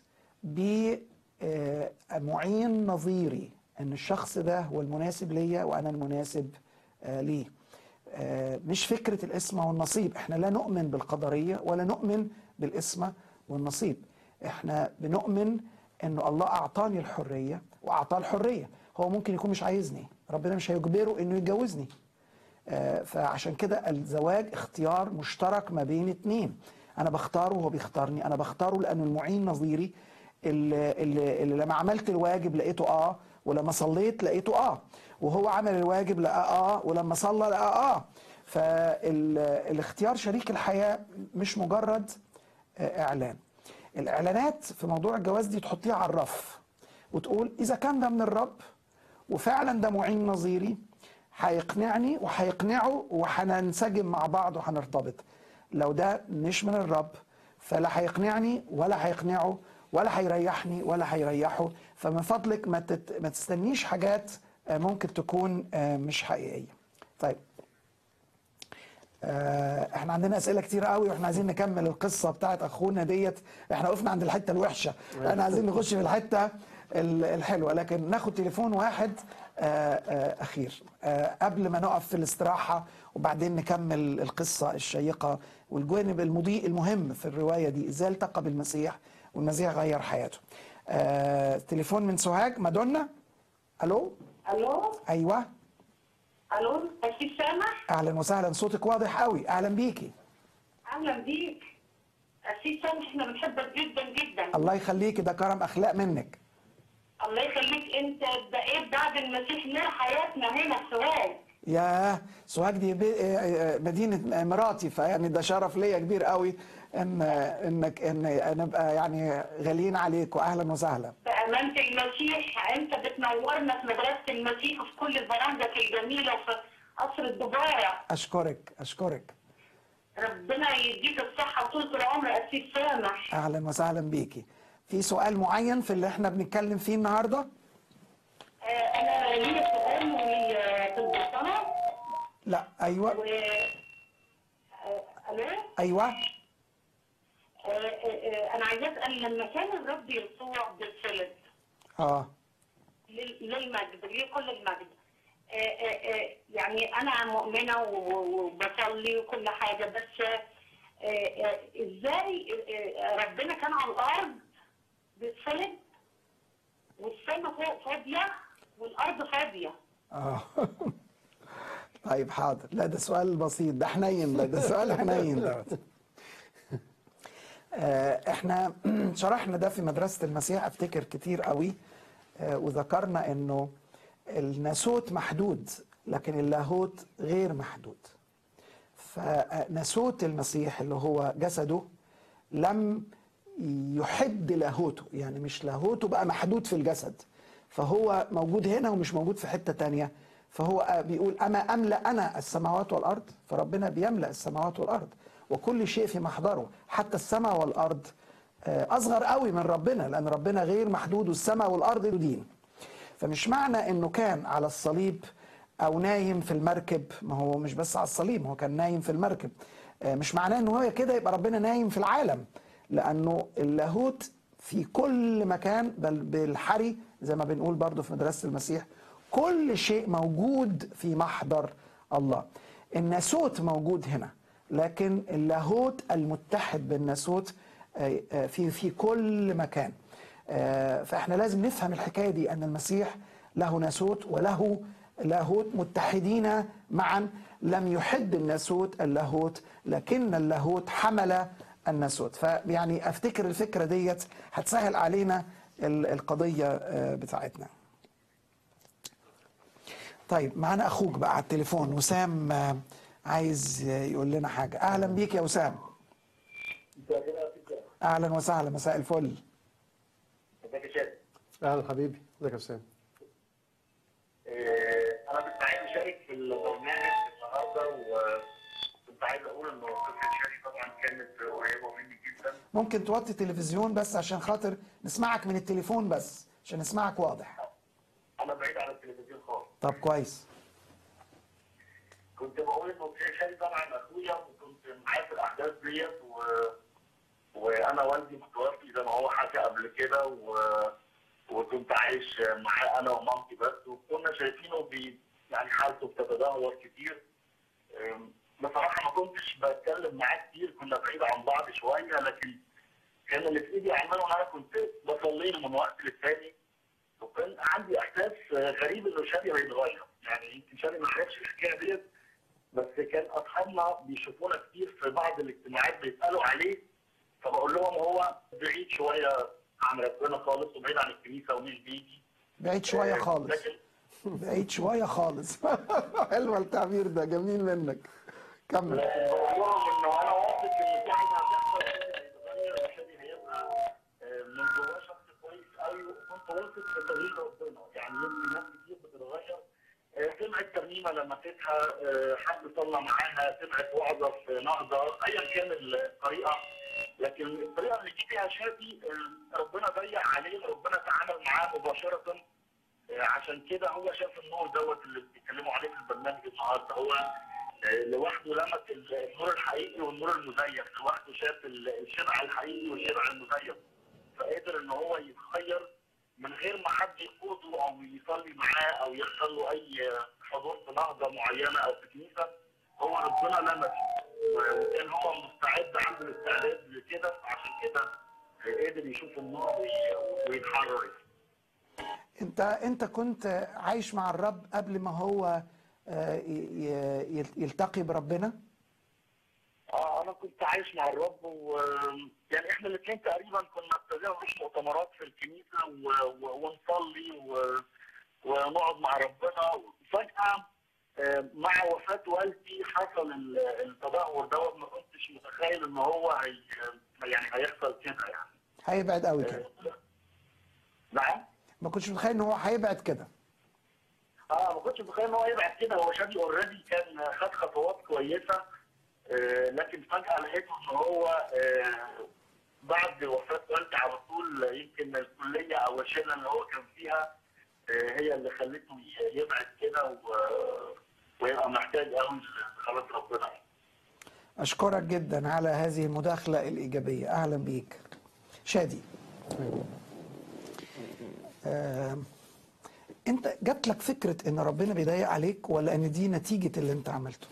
بمعين نظيري ان الشخص ده هو المناسب ليا وانا المناسب آه، ليه آه، مش فكره الاسم والنصيب احنا لا نؤمن بالقدريه ولا نؤمن بالاسم والنصيب احنا بنؤمن انه الله اعطاني الحريه واعطاه الحريه هو ممكن يكون مش عايزني ربنا مش هيجبره انه يتجوزني آه، فعشان كده الزواج اختيار مشترك ما بين اتنين انا بختاره وهو بيختارني انا بختاره لانه المعين نظيري اللي, اللي, اللي لما عملت الواجب لقيته اه ولما صليت لقيته اه وهو عمل الواجب لقى اه ولما صلى لقى اه فالاختيار شريك الحياه مش مجرد آه، اعلان الاعلانات في موضوع الجواز دي تحطيها على الرف وتقول اذا كان ده من الرب وفعلا ده معين نظيري هيقنعني وهيقنعه وهننسجم مع بعض وهنرتبط لو ده مش من الرب فلا هيقنعني ولا هيقنعه ولا هيريحني ولا هيريحه فمن فضلك ما, تت... ما تستنيش حاجات آه، ممكن تكون آه، مش حقيقية طيب آه، احنا عندنا اسئله كتير قوي واحنا عايزين نكمل القصه بتاعت اخونا ديت احنا وقفنا عند الحته الوحشه احنا عايزين نخش في الحته ال- الحلوه لكن ناخد تليفون واحد آه، آه، اخير آه، قبل ما نقف في الاستراحه وبعدين نكمل القصه الشيقه والجانب المضيء المهم في الروايه دي ازاي التقى بالمسيح والمسيح غير حياته آه، تليفون من سوهاج مادونا الو الو ايوه الو تشريف سامح اهلا وسهلا صوتك واضح قوي اهلا بيكي اهلا بيك أسيس سامح احنا بنحبك جدا جدا الله يخليكي ده كرم اخلاق منك الله يخليك انت بقيت بعد المسيح نور حياتنا هنا في سوهاج يا سوهاج دي بي- آه، آه، مدينه مراتي فيعني ده شرف ليا كبير قوي ان انك ان نبقى يعني غاليين عليك واهلا وسهلا بأمانة المسيح انت بتنورنا في مدرسة المسيح وفي كل البرامجك الجميلة وفي قصر الدبارة اشكرك اشكرك ربنا يديك الصحة وطول العمر يا أسيس سامح اهلا وسهلا بيكي في سؤال معين في اللي احنا بنتكلم فيه النهارده آه، أنا ليا سؤال وليا طب سنة لا ايوه و آه، ألو ايوه آه، آه، آه، أنا عايزة أسأل لما كان الرب يسوع بالصلب اه لل- للمجد ليه كل المجد آه، آه، آه، يعني انا مؤمنه و- وبصلي وكل حاجه بس آه، آه، ازاي آه، ربنا كان على الارض بيتصلب والسماء فوق فاضيه والارض فاضيه اه طيب حاضر لا ده سؤال بسيط ده حنين ده ده سؤال حنين ده آه، احنا شرحنا ده في مدرسة المسيح افتكر كتير قوي آه، وذكرنا انه الناسوت محدود لكن اللاهوت غير محدود فناسوت المسيح اللي هو جسده لم يحد لاهوته يعني مش لاهوته بقى محدود في الجسد فهو موجود هنا ومش موجود في حتة تانية فهو بيقول أما أملأ أنا السماوات والأرض فربنا بيملأ السماوات والأرض وكل شيء في محضره حتى السماء والأرض آه، أصغر قوي من ربنا لأن ربنا غير محدود والسماء والأرض دين فمش معنى انه كان على الصليب او نايم في المركب ما هو مش بس على الصليب هو كان نايم في المركب آه، مش معناه انه هو كده يبقى ربنا نايم في العالم لانه اللاهوت في كل مكان بل بالحري زي ما بنقول برضو في مدرسة المسيح كل شيء موجود في محضر الله الناسوت موجود هنا لكن اللاهوت المتحد بالناسوت آه، آه، في في كل مكان آه، فاحنا لازم نفهم الحكايه دي ان المسيح له ناسوت وله لاهوت متحدين معا لم يحد الناسوت اللاهوت لكن اللاهوت حمل الناسوت فيعني افتكر الفكره ديت هتسهل علينا ال- القضيه آه، بتاعتنا طيب معانا اخوك بقى على التليفون وسام آه، عايز آه، يقول لنا حاجه اهلا بيك يا وسام اهلا وسهلا مساء الفل ازيك يا شادي؟ اهلا حبيبي ازيك يا حسام آه، انا كنت عايز اشارك في البرنامج النهارده وكنت عايز اقول ان قصه شادي طبعا كانت قريبه مني جدا ممكن توطي التلفزيون بس عشان خاطر نسمعك من التليفون بس عشان نسمعك واضح انا بعيد عن التلفزيون خالص طب كويس كنت بقول انه شادي طبعا اخويا وكنت معاه في الاحداث ديت و... وانا والدي متوفي زي ما هو حكى قبل كده و... وكنت عايش معاه انا ومامتي بس وكنا شايفينه بي... يعني حالته بتتدهور كتير أم، بصراحه ما كنتش بتكلم معاه كتير كنا بعيد عن بعض شويه لكن كان اللي في ايدي اعمله ان انا كنت بصلي له من وقت للتاني وكان عندي احساس غريب انه شادي هيتغير يعني يمكن شادي ما عرفش الحكايه ديت بس كان اصحابنا بيشوفونا كتير في بعض الاجتماعات بيسالوا عليه فبقول لهم هو بعيد شويه عن ربنا خالص وبعيد عن الكنيسه ومش بيجي بعيد شويه خالص لكن بعيد شويه خالص حلو التعبير ده جميل منك كمل لكن بقول لهم انه انا واثق ان في حاجه هتحصل شادي هيتغير وشادي هيبقى آه، من جواه شخص كويس قوي وكنت واثق في تغيير ربنا يعني يمكن ناس كتير بتتغير آه، سمعت ترنيمه لمستها آه، حد صلى معاها سمعت وعظه في نهضه ايا كان الطريقه لكن الطريقه اللي جه بيها شادي آه، ربنا ضيق عليه ربنا تعامل معاه مباشره آه، عشان كده هو شاف النور دوت اللي بيتكلموا عليه في البرنامج النهارده هو آه، لوحده لمس ال- النور الحقيقي والنور المزيف لوحده شاف ال- الشبع الحقيقي والشبع المزيف فقدر ان هو يتخير من غير ما حد يقوده او يصلي معاه او يحصل له اي حضور في نهضه معينه او في كنيسه هو ربنا لمسه وكان هو مستعد عنده الاستعداد لكده عشان كده قدر يشوف النور وي- ويتحرر انت انت كنت عايش مع الرب قبل ما هو آه، ي- ي- يلتقي بربنا اه انا كنت عايش مع الرب و يعني احنا الاثنين تقريبا كنا ابتدينا نروح مؤتمرات في الكنيسه و... و... ونصلي و... ونقعد مع ربنا فجاه آه، مع وفاه والدي حصل ال- التدهور دوت ما كنتش متخيل ان هو هي يعني هيحصل كده يعني هيبعد قوي كده آه، نعم ما كنتش متخيل ان هو هيبعد كده اه ما كنتش متخيل ان هو يبعد كده هو شادي اوريدي كان خد خطوات كويسه آه لكن فجاه لقيته ان هو آه بعد وفاه والدي على طول يمكن الكليه او الشله اللي هو كان فيها آه هي اللي خلته ي- يبعد كده و- ويبقى محتاج قوي لخلاص ربنا يعني. اشكرك جدا على هذه المداخله الايجابيه اهلا بيك شادي آه، انت جات لك فكره ان ربنا بيضايق عليك ولا ان دي نتيجه اللي انت عملته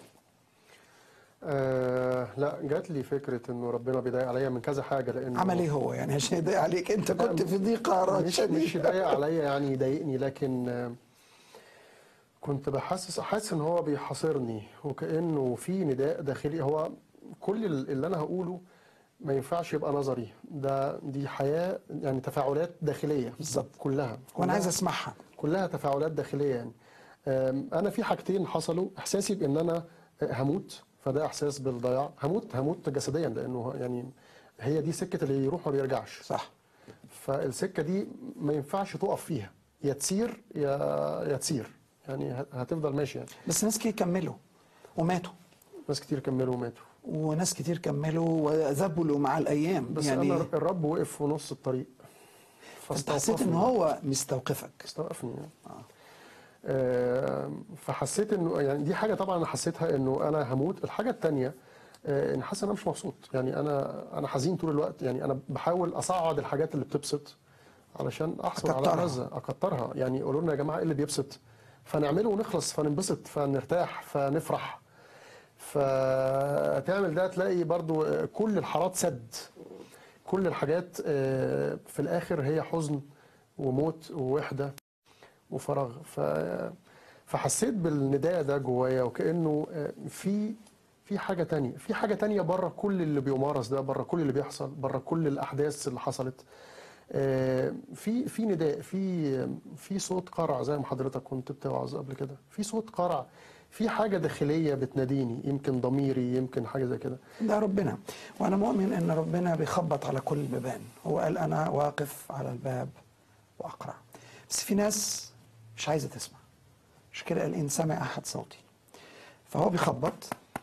آه لا جات لي فكره انه ربنا بيضايق عليا من كذا حاجه لانه عمل ايه هو يعني عشان يضايق عليك انت كنت في ضيقه مش مش شديده يضايق عليا يعني يضايقني لكن آه، كنت بحسس حاسس ان هو بيحاصرني وكانه في نداء داخلي هو كل اللي انا هقوله ما ينفعش يبقى نظري ده دي حياه يعني تفاعلات داخليه بالظبط. كلها وانا عايز كلها- اسمعها كلها تفاعلات داخليه يعني أم، انا في حاجتين حصلوا احساسي بان انا هموت فده احساس بالضياع هموت هموت جسديا لانه يعني هي دي سكه اللي يروح ما بيرجعش صح فالسكه دي ما ينفعش تقف فيها يا تسير يا يا تسير يعني هت- هتفضل ماشي يعني بس ناس كتير كملوا وماتوا ناس كتير كملوا وماتوا وناس كتير كملوا وذبلوا مع الايام بس يعني انا الرب وقف في نص الطريق انت حسيت ان فاستوقفني. هو مستوقفك استوقفني يعني. آه، فحسيت انه يعني دي حاجه طبعا انا حسيتها انه انا هموت الحاجه الثانيه ان حاسس ان انا مش مبسوط يعني انا انا حزين طول الوقت يعني انا بحاول اصعد الحاجات اللي بتبسط علشان احصل على أكترها. لذه اكترها يعني يقولوا لنا يا جماعه ايه اللي بيبسط فنعمله ونخلص فننبسط فنرتاح فتعمل ده تلاقي برضو كل الحارات سد كل الحاجات آه، في الاخر هي حزن وموت ووحده وفراغ ف فحسيت بالنداء ده جوايا وكانه آه، في في حاجه تانية في حاجه تانية بره كل اللي بيمارس ده بره كل اللي بيحصل بره كل الاحداث اللي حصلت آه، في في نداء في في صوت قرع زي ما حضرتك كنت بتوعظ قبل كده في صوت قرع في حاجه داخليه بتناديني يمكن ضميري يمكن حاجه زي كده ده ربنا وانا مؤمن ان ربنا بيخبط على كل البيبان هو قال انا واقف على الباب واقرع بس في ناس مش عايزه تسمع مش كده قال ان سمع احد صوتي فهو بيخبط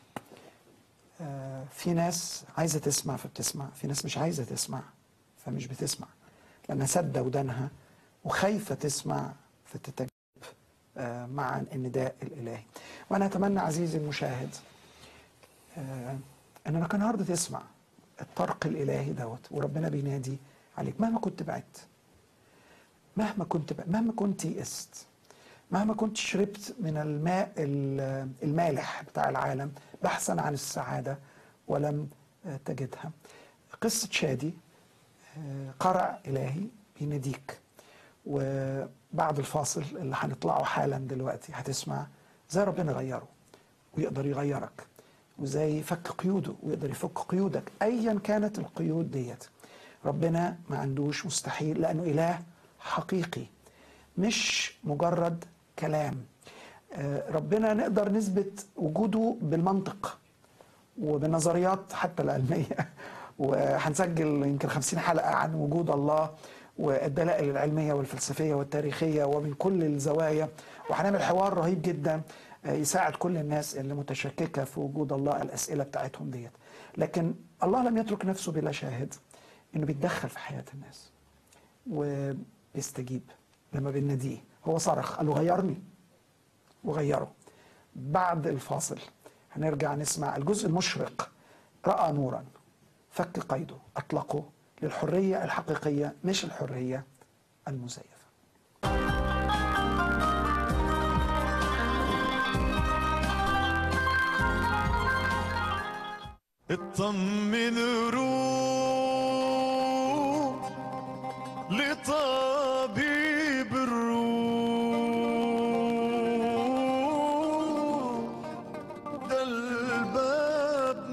آه، في ناس عايزه تسمع فبتسمع في ناس مش عايزه تسمع فمش بتسمع لانها سد ودانها وخايفه تسمع فتتجاوب آه، مع النداء الالهي وانا اتمنى عزيزي المشاهد آه، انك النهارده تسمع الطرق الالهي دوت وربنا بينادي عليك مهما كنت بعدت مهما كنت بعد مهما كنت يئست مهما كنت شربت من الماء ال- المالح بتاع العالم بحثا عن السعاده ولم آه، تجدها قصه شادي آه، قرع الهي بيناديك وبعد الفاصل اللي هنطلعه حالا دلوقتي هتسمع ازاي ربنا غيره ويقدر يغيرك وازاي يفك قيوده ويقدر يفك قيودك ايا كانت القيود ديت ربنا ما عندوش مستحيل لانه اله حقيقي مش مجرد كلام آه، ربنا نقدر نثبت وجوده بالمنطق وبالنظريات حتى العلمية وهنسجل يمكن خمسين حلقة عن وجود الله والدلائل العلمية والفلسفية والتاريخية ومن كل الزوايا وهنعمل حوار رهيب جدا آه، يساعد كل الناس اللي متشككة في وجود الله الأسئلة بتاعتهم ديت لكن الله لم يترك نفسه بلا شاهد إنه بيتدخل في حياة الناس وبيستجيب لما بناديه هو صرخ قال له غيرني وغيره بعد الفاصل هنرجع نسمع الجزء المشرق رأى نورا فك قيده أطلقه للحرية الحقيقية مش الحرية المزيفة اطمن روح لطبيب الروح ده الباب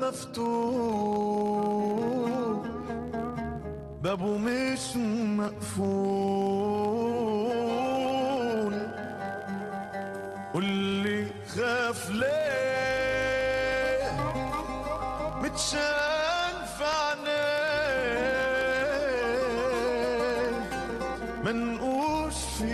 مفتوح بابه مش مقفول واللي خاف ليه متشان في عينيه منقوش في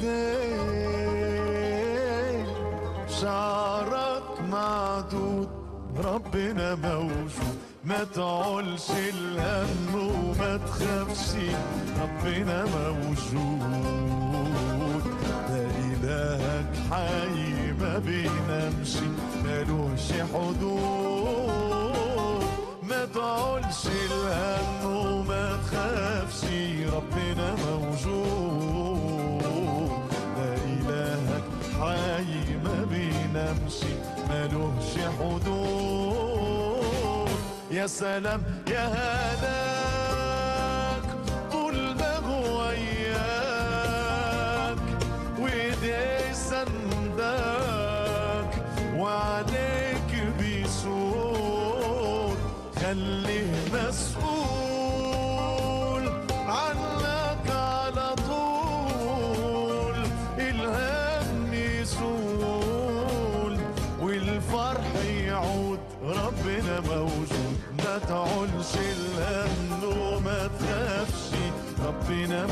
ايديه شعرك معدود ربنا موجود ما تعولش الهم وما تخافش ربنا موجود ده إلهك حي ما بينامش ملوش حدود ما تعولش الهم وما تخافش ربنا موجود ده إلهك حي ما بينامش ملوش حدود يا سلام يا هناك طول ما هو وياك وايديه سندك وعليك بيسود خليه مسؤول عنك على طول الهم يزول والفرح يعود ربنا موجود ما تعولش الهم وما تخافش ربنا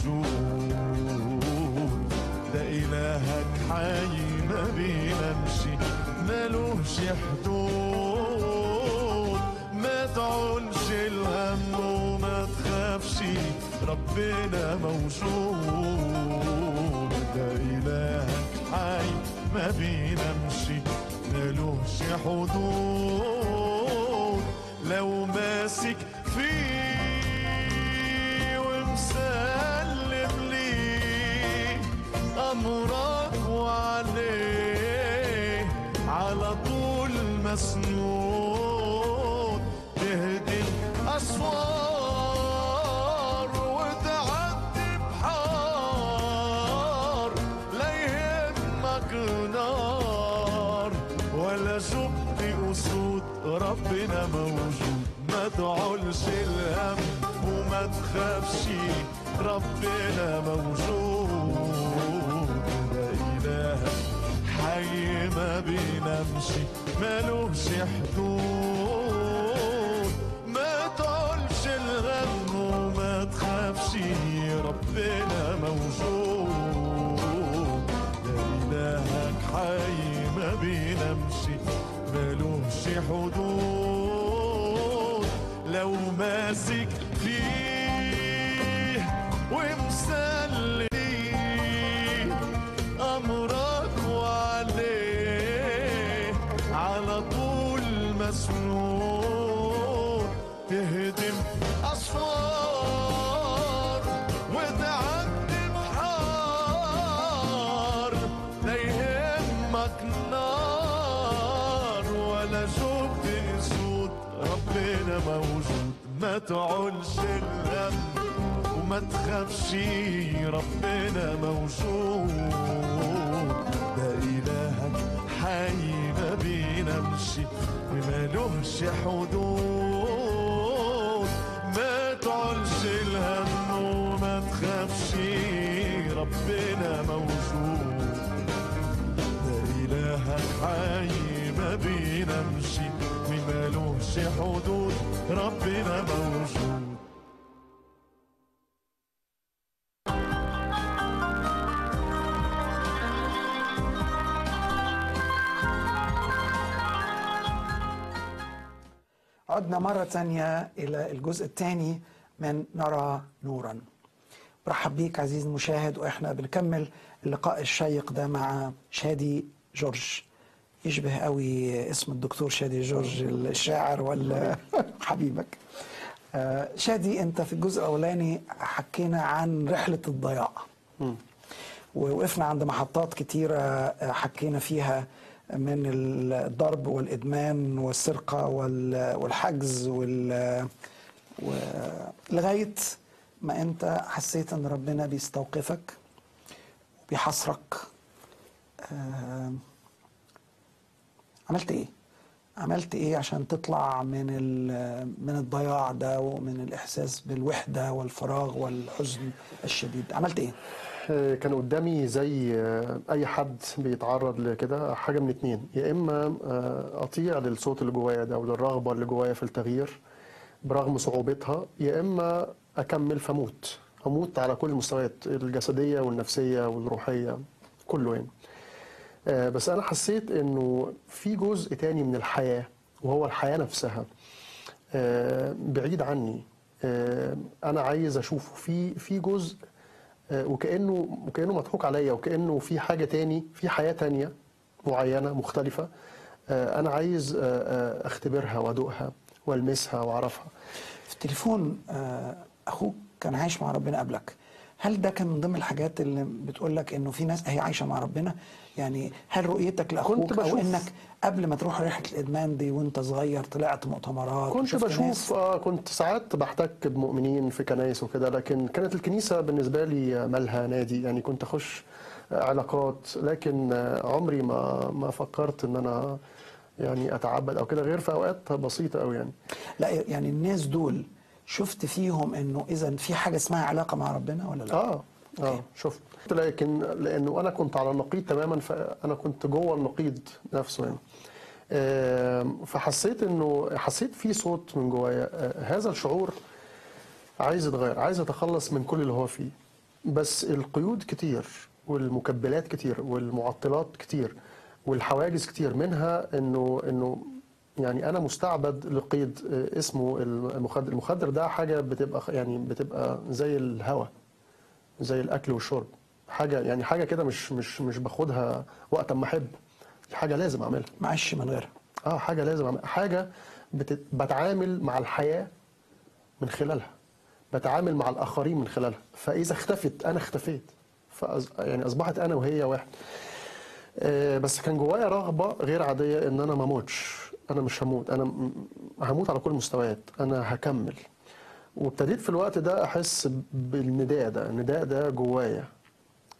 موجود ده إلهك حي ما بينامش ملوش حدود ما تعولش الهم وما تخافش ربنا موجود ده إلهك حي ما بينامش ملوش حدود لو ماسك فيه ومسلم ليه أمرك وعليه على طول مسنود تهدي الأصوات وسود ربنا موجود ما تعولش الهم وما تخافش ربنا موجود ده إله حي ما بينامش مالوش حدود ما تعولش الغم وما تخافش ربنا موجود ده إلهك حي ما بينامش مالوش حدود لو ماسك فيه ومسليه أمرك وعليه على طول مسنون تهدم أسوار وتعدي بحار لا يهمك نار ولا شفت اسود ربنا موجود ما تعولش الهم وما تخافش ربنا موجود ده إلهك حي ما بينامش ومالوش حدود ما تعولش الهم وما تخافش ربنا موجود ده إلهك حي ما بينامش ومالوش حدود ربنا موجود عدنا مرة تانية إلى الجزء الثاني من نرى نورا برحب بيك عزيزي المشاهد وإحنا بنكمل اللقاء الشيق ده مع شادي جورج يشبه قوي اسم الدكتور شادي جورج الشاعر ولا حبيبك آه، شادي انت في الجزء الاولاني حكينا عن رحله الضياع ووقفنا عند محطات كتيره آه، حكينا فيها من الضرب والادمان والسرقه وال- والحجز وال و- لغايه ما انت حسيت ان ربنا بيستوقفك وبيحاصرك آه، عملت ايه؟ عملت ايه عشان تطلع من ال- من الضياع ده ومن الاحساس بالوحده والفراغ والحزن الشديد عملت ايه آه، كان قدامي زي آه، اي حد بيتعرض لكده حاجه من اتنين يا اما آه، اطيع للصوت اللي جوايا ده وللرغبه اللي جوايا في التغيير برغم صعوبتها يا اما اكمل فاموت اموت على كل المستويات الجسديه والنفسيه والروحيه كله يعني آه، بس انا حسيت انه في جزء تاني من الحياه وهو الحياه نفسها آه، بعيد عني آه، انا عايز اشوفه في في جزء آه، وكانه وكانه مضحوك عليا وكانه في حاجه تاني في حياه تانيه معينه مختلفه آه، انا عايز آه، آه، اختبرها وادوقها والمسها واعرفها في التليفون آه، اخوك كان عايش مع ربنا قبلك هل ده كان من ضمن الحاجات اللي بتقول لك انه في ناس هي عايشه مع ربنا يعني هل رؤيتك لاخوك كنت او بشوف- انك قبل ما تروح رحله الادمان دي وانت صغير طلعت مؤتمرات كنت وشفت بشوف ناس؟ آه كنت ساعات بحتك بمؤمنين في كنايس وكده لكن كانت الكنيسة بالنسبة لي مالها نادي يعني كنت أخش علاقات لكن آه، عمري ما ما فكرت إن أنا يعني أتعبد أو كده غير في أوقات بسيطة أوي يعني لا يعني الناس دول شفت فيهم انه اذا في حاجه اسمها علاقه مع ربنا ولا لا؟ اه اه شفت لكن لانه انا كنت على النقيض تماما فانا كنت جوه النقيض نفسه يعني آم، فحسيت انه حسيت في صوت من جوايا آه، هذا الشعور عايز يتغير عايز يتخلص من كل اللي هو فيه بس القيود كتير والمكبلات كتير والمعطلات كتير والحواجز كتير منها انه انه يعني انا مستعبد لقيد آه، اسمه المخدر المخدر ده حاجه بتبقى يعني بتبقى زي الهواء زي الاكل والشرب حاجه يعني حاجه كده مش مش مش باخدها وقت ما احب دي حاجه لازم اعملها معيش من غيرها اه حاجه لازم اعملها حاجه بت... بتعامل مع الحياه من خلالها بتعامل مع الاخرين من خلالها فاذا اختفت انا اختفيت فأز... يعني اصبحت انا وهي واحد آه بس كان جوايا رغبه غير عاديه ان انا ما اموتش انا مش هموت انا م- هموت على كل المستويات انا هكمل وابتديت في الوقت ده احس بالنداء ده النداء ده جوايا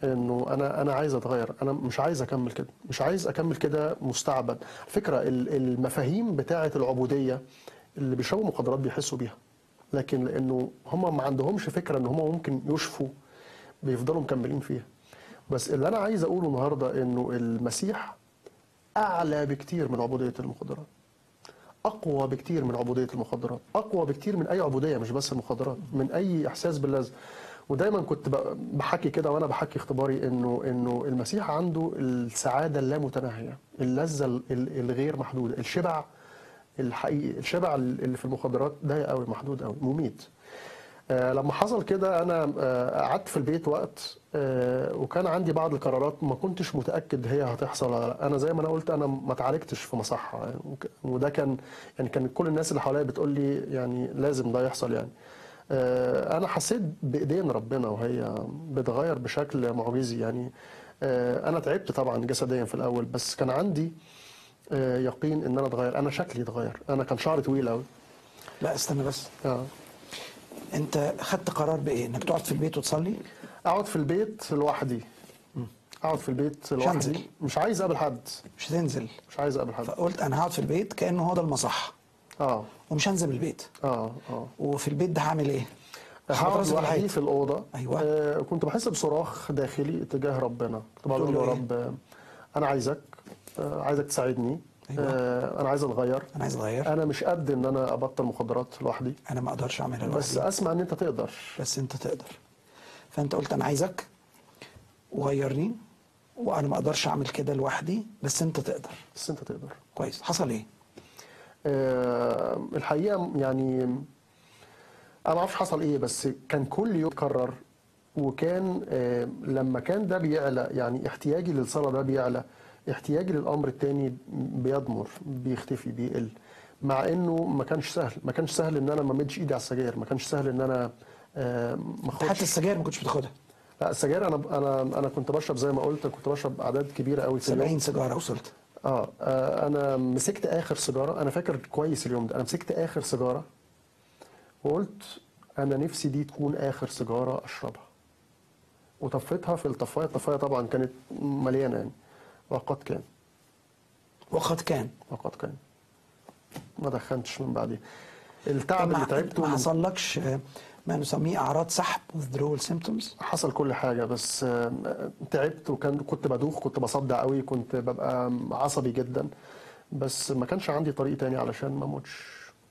انه انا انا عايز اتغير انا مش عايز اكمل كده مش عايز اكمل كده مستعبد فكره ال- المفاهيم بتاعه العبوديه اللي بيشربوا مخدرات بيحسوا بيها لكن لانه هم ما عندهمش فكره ان هم ممكن يشفوا بيفضلوا مكملين فيها بس اللي انا عايز اقوله النهارده انه المسيح اعلى بكتير من عبوديه المخدرات اقوى بكتير من عبوديه المخدرات اقوى بكتير من اي عبوديه مش بس المخدرات من اي احساس باللذه ودايما كنت ب- بحكي كده وانا بحكي اختباري انه انه المسيح عنده السعاده اللامتناهيه اللذه ال- ال- الغير محدوده الشبع الحقيقي الشبع اللي في المخدرات ضيق قوي محدود قوي مميت آه، لما حصل كده انا آه، قعدت في البيت وقت آه، وكان عندي بعض القرارات ما كنتش متاكد هي هتحصل ولا لا انا زي ما انا قلت انا ما اتعالجتش في مصحه يعني وك- وده كان يعني كان كل الناس اللي حواليا بتقول لي يعني لازم ده يحصل يعني آه، انا حسيت بايدين ربنا وهي بتغير بشكل معجزي يعني آه، انا تعبت طبعا جسديا في الاول بس كان عندي آه، يقين ان انا اتغير انا شكلي اتغير انا كان شعري طويل قوي لا استنى بس اه انت خدت قرار بايه انك تقعد في البيت وتصلي اقعد في البيت لوحدي اقعد في البيت هنزل. لوحدي مش عايز اقابل حد مش هتنزل مش عايز اقابل حد فقلت انا هقعد في البيت كانه هو ده المصح اه ومش هنزل من البيت اه اه وفي البيت ده هعمل ايه؟ هقعد راسي في لوحدي الحيط. في الاوضه أيوة. آه كنت بحس بصراخ داخلي تجاه ربنا كنت بقول تقول له له يا إيه؟ رب آه، انا عايزك آه عايزك تساعدني أيوة. آه انا عايز اتغير انا عايز اتغير انا مش قد ان انا ابطل مخدرات لوحدي انا ما اقدرش اعملها بس لوحدي اسمع ان انت تقدر بس انت تقدر فانت قلت انا عايزك وغيرني وانا ما اقدرش اعمل كده لوحدي بس انت تقدر بس انت تقدر كويس حصل ايه؟ آه، الحقيقه يعني انا ما اعرفش حصل ايه بس كان كل يوم يتكرر وكان آه، لما كان ده بيعلى يعني احتياجي للصلاه ده بيعلى احتياجي للامر التاني بيضمر بيختفي بيقل مع انه ما كانش سهل ما كانش سهل ان انا ما مدش ايدي على السجاير ما كانش سهل ان انا آه، ما حتى اخدش السجاير ما كنتش بتاخدها لا السجاير انا انا انا كنت بشرب زي ما قلت كنت بشرب اعداد كبيره قوي في اليوم 70 سيجاره وصلت اه آه، انا مسكت اخر سيجاره انا فاكر كويس اليوم ده انا مسكت اخر سيجاره وقلت انا نفسي دي تكون اخر سيجاره اشربها وطفيتها في الطفايه الطفايه طبعا كانت مليانه يعني وقد كان وقد كان وقد كان ما دخنتش من بعدها التعب ما اللي تعبته ما من- حصلكش آه، ما نسميه اعراض سحب withdrawal symptoms حصل كل حاجة بس آم، تعبت وكان كنت بدوخ كنت بصدع قوي كنت ببقى عصبي جدا بس ما كانش عندي طريق تاني علشان ما اموتش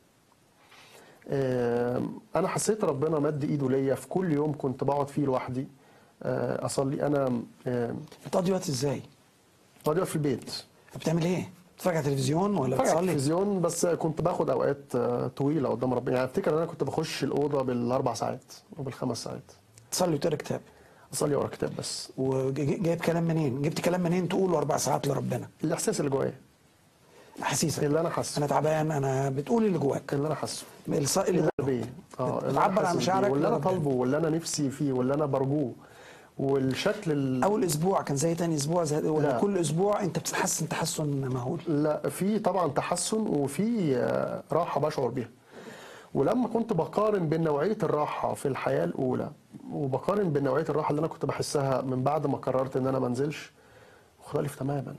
آم، انا حسيت ربنا مد ايده ليا في كل يوم كنت بقعد فيه لوحدي آه، اصلي انا آم، بتقضي وقت ازاي؟ بقعد في البيت بتعمل ايه؟ بتتفرج على تلفزيون ولا بتفرج على بتصلي؟ التلفزيون بس كنت باخد اوقات آه، طويله قدام ربنا يعني افتكر ان انا كنت بخش الاوضه بالاربع ساعات وبالخمس ساعات تصلي وتقرا كتاب اصلي ورا كتاب بس وجايب كلام منين؟ جبت كلام منين تقوله اربع ساعات لربنا؟ الاحساس اللي جوايا احاسيسك اللي انا حاسه انا تعبان انا بتقول اللي جواك اللي انا حاسه الص- اللي بيه اه اللي بتعبر أنا عن حاسس مشاعرك بيه، واللي انا لربنا. طالبه واللي انا نفسي فيه واللي انا برجوه والشكل ال... اول اسبوع كان زي تاني اسبوع زي ولا لا. كل اسبوع انت بتحسن تحسن مهول لا في طبعا تحسن وفي آه، راحه بشعر بيها ولما كنت بقارن بين نوعيه الراحه في الحياه الاولى وبقارن بين نوعيه الراحه اللي انا كنت بحسها من بعد ما قررت ان انا ما انزلش مختلف تماما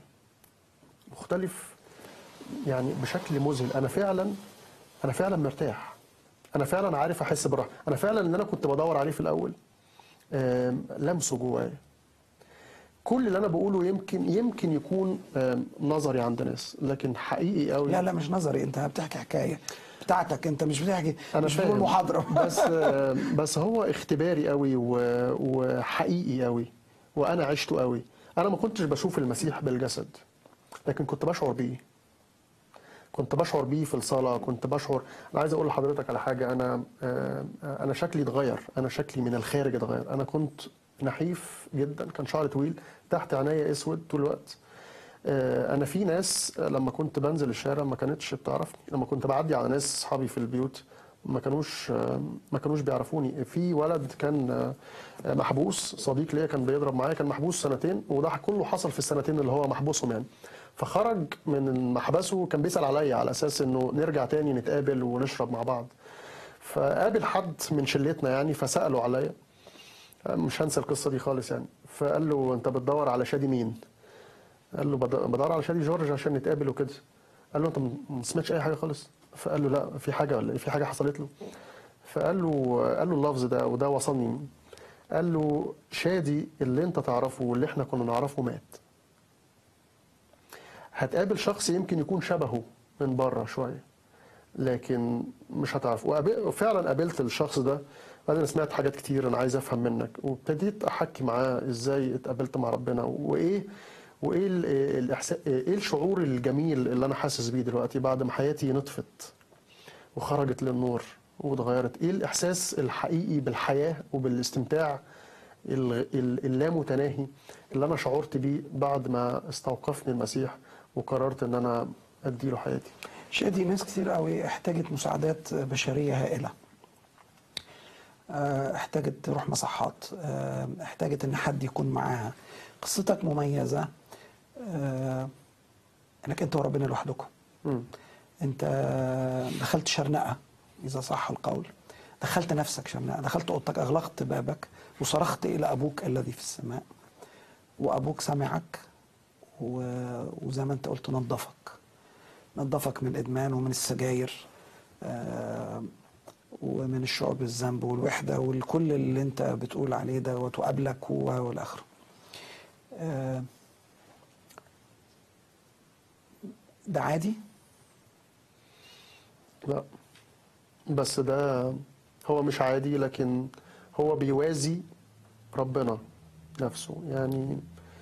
مختلف يعني بشكل مذهل انا فعلا انا فعلا مرتاح انا فعلا عارف احس بالراحه انا فعلا اللي انا كنت بدور عليه في الاول آم، لمسه جوايا كل اللي انا بقوله يمكن يمكن يكون آم، نظري عند ناس لكن حقيقي قوي لا لا مش نظري انت بتحكي حكايه بتاعتك انت مش بتحكي انا مش بتقول فاهم محاضره بس آم، بس هو اختباري قوي و- وحقيقي قوي وانا عشته قوي انا ما كنتش بشوف المسيح بالجسد لكن كنت بشعر بيه كنت بشعر بيه في الصلاه كنت بشعر انا عايز اقول لحضرتك على حاجه انا آه، انا شكلي اتغير انا شكلي من الخارج اتغير انا كنت نحيف جدا كان شعري طويل تحت عينيا اسود طول الوقت آه، انا في ناس آه، لما كنت بنزل الشارع ما كانتش بتعرفني لما كنت بعدي على ناس اصحابي في البيوت ما كانوش آه، ما كانوش بيعرفوني في ولد كان آه، آه، محبوس صديق ليا كان بيضرب معايا كان محبوس سنتين وده كله حصل في السنتين اللي هو محبوسهم يعني فخرج من محبسه كان بيسأل عليا على اساس انه نرجع تاني نتقابل ونشرب مع بعض فقابل حد من شلتنا يعني فسأله عليا مش هنسى القصه دي خالص يعني فقال له انت بتدور على شادي مين قال له "بد- بدور على شادي جورج عشان نتقابل وكده قال له انت ما سمعتش اي حاجه خالص فقال له لا في حاجه ولا ايه في حاجه حصلت له فقال له قال له اللفظ ده وده وصلني قال له شادي اللي انت تعرفه واللي احنا كنا نعرفه مات هتقابل شخص يمكن يكون شبهه من بره شويه لكن مش هتعرف وقابل- وفعلا قابلت الشخص ده بعدين سمعت حاجات كتير انا عايز افهم منك وابتديت احكي معاه ازاي اتقابلت مع ربنا وايه وايه ال- الاحساس ايه الشعور الجميل اللي انا حاسس بيه دلوقتي بعد ما حياتي نطفت وخرجت للنور واتغيرت ايه الاحساس الحقيقي بالحياه وبالاستمتاع ال- ال- اللامتناهي اللي انا شعرت بيه بعد ما استوقفني المسيح وقررت ان انا اديله حياتي شادي ناس كتير قوي احتاجت مساعدات بشرية هائلة آه، احتاجت تروح مصحات آه، احتاجت ان حد يكون معاها قصتك مميزة آه، انك انت وربنا لوحدكم مم. انت دخلت شرنقة اذا صح القول دخلت نفسك شرنقة دخلت اوضتك اغلقت بابك وصرخت الى ابوك الذي في السماء وابوك سمعك و- وزي ما انت قلت نظفك نظفك من الادمان ومن السجاير آه، ومن الشعور بالذنب والوحده والكل اللي انت بتقول عليه دوت وقبلك هو والاخر آه، ده عادي لا بس ده هو مش عادي لكن هو بيوازي ربنا نفسه يعني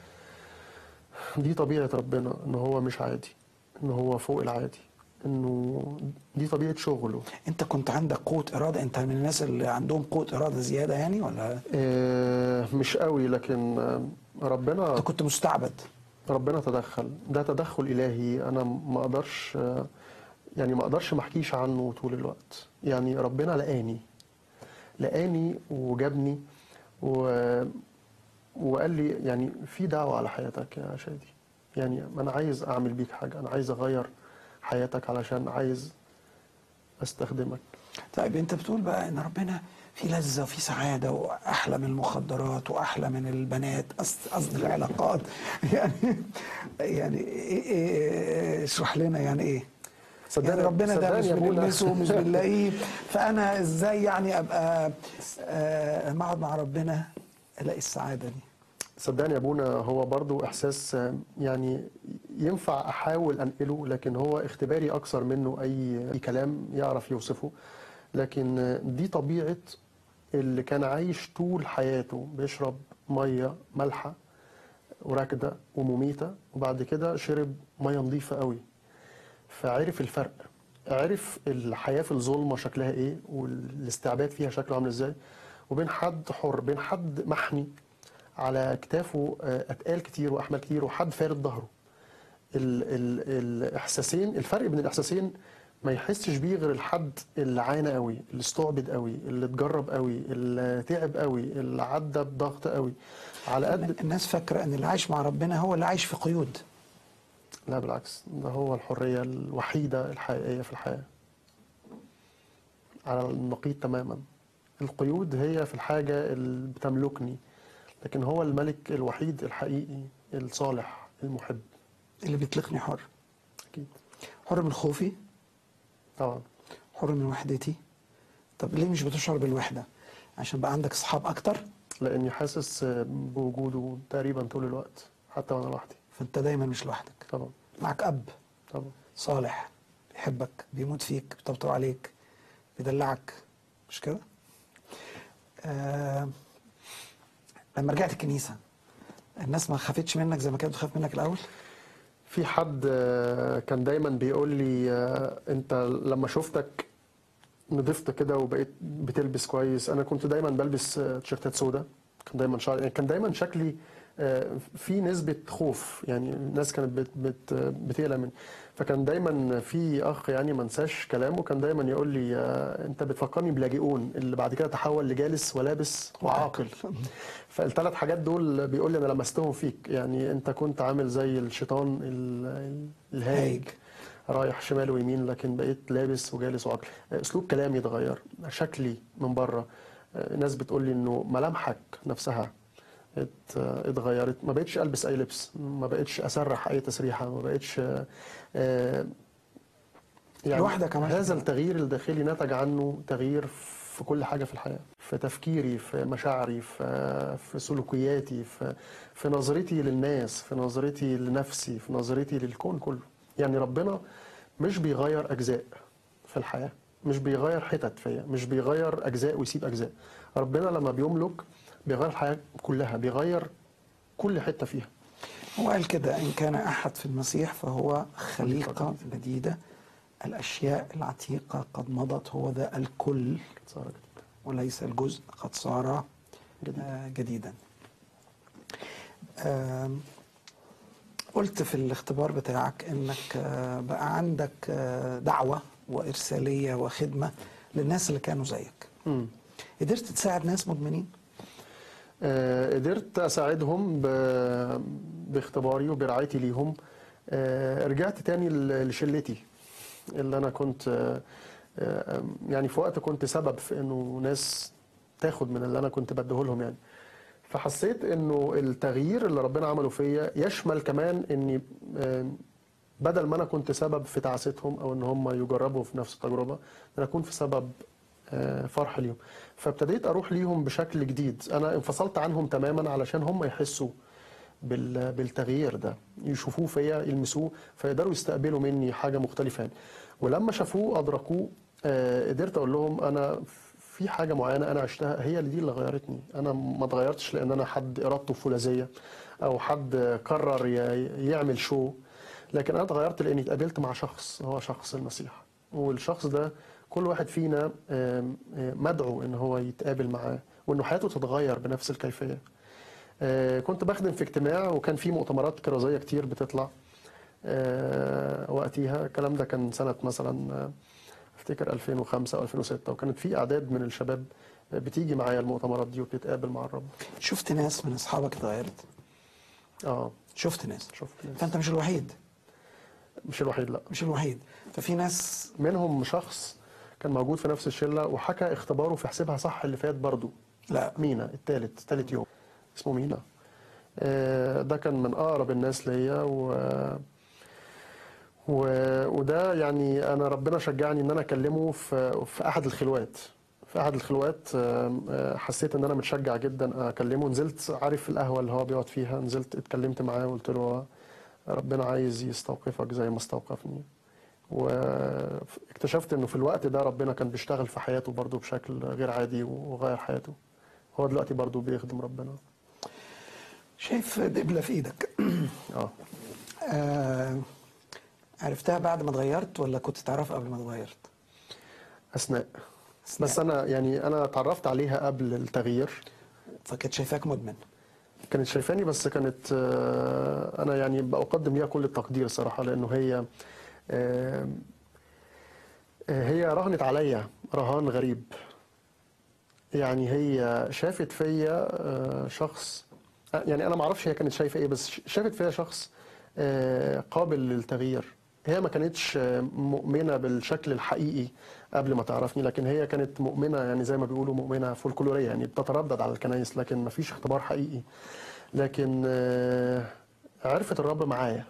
دي طبيعة ربنا ان هو مش عادي ان هو فوق العادي انه دي طبيعة شغله انت كنت عندك قوه اراده انت من الناس اللي عندهم قوه اراده زياده يعني ولا آه، مش قوي لكن آه، ربنا انت كنت مستعبد ربنا تدخل ده تدخل إلهي أنا ما أقدرش يعني ما أقدرش ما أحكيش عنه طول الوقت يعني ربنا لقاني لقاني وجابني و... وقال لي يعني في دعوة على حياتك يا شادي يعني أنا عايز أعمل بيك حاجة أنا عايز أغير حياتك علشان عايز أستخدمك طيب انت بتقول بقى ان ربنا في لذة وفي سعادة وأحلى من المخدرات وأحلى من البنات قصد قصد العلاقات يعني يعني إيه إيه اشرح لنا يعني إيه؟ صدقني- يعني ربنا ده صدقني مش يا أبونا. بنلمسه ومش بنلاقيه فأنا إزاي يعني أبقى آه، ما أقعد مع ربنا ألاقي السعادة دي؟ صدقني يا ابونا هو برضو احساس آه، يعني ينفع احاول انقله لكن هو اختباري اكثر منه اي أي كلام يعرف يوصفه لكن آه، دي طبيعه اللي كان عايش طول حياته بيشرب ميه مالحه وراكده ومميته وبعد كده شرب ميه نظيفه قوي فعرف الفرق عرف الحياه في الظلمه شكلها ايه والاستعباد فيها شكله عامل ازاي وبين حد حر بين حد محمي على كتافه آه، اتقال كتير واحمال كتير وحد فارد ظهره ال ال الاحساسين الفرق بين الاحساسين ما يحسش بيه غير الحد اللي عانى قوي اللي استعبد قوي اللي اتجرب قوي اللي تعب قوي اللي عدى بضغط قوي على قد الناس فاكرة إن اللي عايش مع ربنا هو اللي عايش في قيود لا بالعكس ده هو الحرية الوحيدة الحقيقية في الحياة على النقيض تماما القيود هي في الحاجة اللي بتملكني لكن هو الملك الوحيد الحقيقي الصالح المحب اللي بيطلقني حر أكيد حر من خوفي طبعا حر من وحدتي طب ليه مش بتشعر بالوحدة؟ عشان بقى عندك أصحاب أكتر لأني حاسس بوجوده تقريبا طول الوقت حتى وأنا لوحدي فأنت دايما مش لوحدك طبعا معك أب طبعا صالح بيحبك بيموت فيك بيطبطب عليك بيدلعك مش كده؟ آه لما رجعت الكنيسة الناس ما خافتش منك زي ما كانت بتخاف منك الأول؟ في حد آه، كان دايما بيقول لي آه، انت لما شفتك نضفت كده وبقيت بتلبس كويس انا كنت دايما بلبس آه، تيشيرتات سودا كان دايما شعري يعني كان دايما شكلي آه، في نسبة خوف يعني الناس كانت بت بت بتقلق مني فكان دايما في اخ يعني ما انساش كلامه كان دايما يقول لي آه، انت بتفكرني بلاجئون اللي بعد كده تحول لجالس ولابس وعاقل فالثلاث حاجات دول بيقول لي انا لمستهم فيك يعني انت كنت عامل زي الشيطان ال- ال- الهايج رايح شمال ويمين لكن بقيت لابس وجالس وعاقل اسلوب كلامي اتغير شكلي من بره ناس بتقول لي انه ملامحك نفسها ات- اتغيرت ما بقتش البس اي لبس ما بقتش اسرح اي تسريحه ما بقتش آه، لوحدك عملت هذا كده. التغيير الداخلي نتج عنه تغيير في كل حاجه في الحياه في تفكيري في مشاعري في في سلوكياتي في في نظرتي للناس في نظرتي لنفسي في نظرتي للكون كله يعني ربنا مش بيغير اجزاء في الحياه مش بيغير حتت فيا مش بيغير اجزاء ويسيب اجزاء ربنا لما بيملك بيغير الحياه كلها بيغير كل حته فيها هو قال كده إن كان أحد في المسيح فهو خليقة جديدة الأشياء العتيقة قد مضت هو ذا الكل صار كده. وليس الجزء قد صار جديد. آه، جديدا آم، قلت في الاختبار بتاعك انك آه، بقى عندك آه، دعوة وإرسالية وخدمة للناس اللي كانوا زيك مم. قدرت تساعد ناس مدمنين آه، قدرت اساعدهم ب- باختباري وبرعايتي ليهم آه، رجعت تاني ل- لشلتي اللي انا كنت آه، آه، يعني في وقت كنت سبب في انه ناس تاخد من اللي انا كنت بديه لهم يعني فحسيت انه التغيير اللي ربنا عمله فيا يشمل كمان اني آه، بدل ما انا كنت سبب في تعاستهم او ان هم يجربوا في نفس التجربه انا اكون في سبب آه، فرح ليهم فابتديت اروح ليهم بشكل جديد انا انفصلت عنهم تماما علشان هم يحسوا بال- بالتغيير ده يشوفوه فيا يلمسوه فيقدروا يستقبلوا مني حاجه مختلفه يعني. ولما شافوه ادركوه آه، قدرت اقول لهم انا في حاجه معينه انا عشتها هي اللي دي اللي غيرتني انا ما اتغيرتش لان انا حد ارادته فولاذيه او حد قرر ي- يعمل شو لكن انا اتغيرت لاني اتقابلت مع شخص هو شخص المسيح والشخص ده كل واحد فينا آم، آم، مدعو ان هو يتقابل معاه وانه حياته تتغير بنفس الكيفيه آه، كنت بخدم في اجتماع وكان في مؤتمرات كرازيه كتير بتطلع آه، وقتها الكلام ده كان سنه مثلا آه، افتكر 2005 او 2006 وكانت في اعداد من الشباب بتيجي معايا المؤتمرات دي وبتتقابل مع الرب شفت ناس من أصحابك اتغيرت اه شفت ناس شفت ناس فأنت مش الوحيد مش الوحيد لا مش الوحيد ففي ناس منهم شخص كان موجود في نفس الشله وحكى اختباره في حسابها صح اللي فات برضه لا مينا التالت تالت يوم اسمه مينا آه، ده كان من اقرب الناس ليا و... و... وده يعني انا ربنا شجعني ان انا اكلمه في في احد الخلوات في احد الخلوات آه، آه، حسيت ان انا متشجع جدا اكلمه نزلت عارف القهوه اللي هو بيقعد فيها نزلت اتكلمت معاه وقلت له ربنا عايز يستوقفك زي ما استوقفني واكتشفت انه في الوقت ده ربنا كان بيشتغل في حياته برضه بشكل غير عادي وغير حياته هو دلوقتي برضه بيخدم ربنا شايف دبلة في إيدك اه آه عرفتها بعد ما اتغيرت ولا كنت تعرفها قبل ما اتغيرت؟ اثناء بس انا يعني انا اتعرفت عليها قبل التغيير فكانت شايفاك مدمن كانت شايفاني بس كانت آه، انا يعني بقدم ليها كل التقدير صراحه لانه هي آه، آه، هي رهنت عليا رهان غريب يعني هي شافت فيا آه، شخص آه، يعني انا ما اعرفش هي كانت شايفه ايه بس شافت فيا شخص آه، قابل للتغيير هي ما كانتش آه، مؤمنه بالشكل الحقيقي قبل ما تعرفني لكن هي كانت مؤمنه يعني زي ما بيقولوا مؤمنه فولكلوريه يعني بتتردد على الكنايس لكن ما فيش اختبار حقيقي لكن آه، عرفت الرب معايا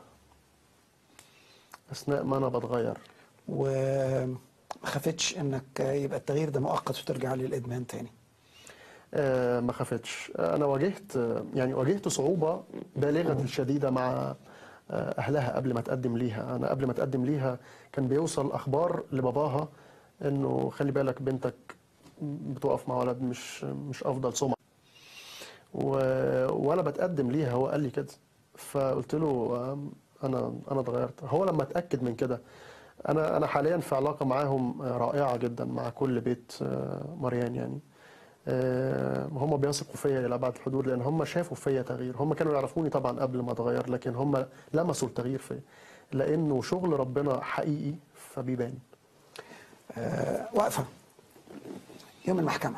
اثناء ما انا بتغير وما خافتش انك يبقى التغيير ده مؤقت وترجع للادمان تاني آه، ما خفتش انا واجهت آه، يعني واجهت صعوبه بالغه الشديده مع آه، اهلها قبل ما اتقدم ليها انا قبل ما اتقدم ليها كان بيوصل اخبار لباباها انه خلي بالك بنتك بتقف مع ولد مش مش افضل سمعه و... وانا بتقدم ليها هو قال لي كده فقلت له آم، انا انا اتغيرت هو لما اتاكد من كده انا انا حاليا في علاقه معاهم آه، رائعه جدا مع كل بيت آه، مريان يعني آه، هم بيثقوا فيا الى ابعد الحدود لان هم شافوا فيا تغيير هم كانوا يعرفوني طبعا قبل ما اتغير لكن هم لمسوا التغيير فيا لانه شغل ربنا حقيقي فبيبان آه واقفه يوم المحكمه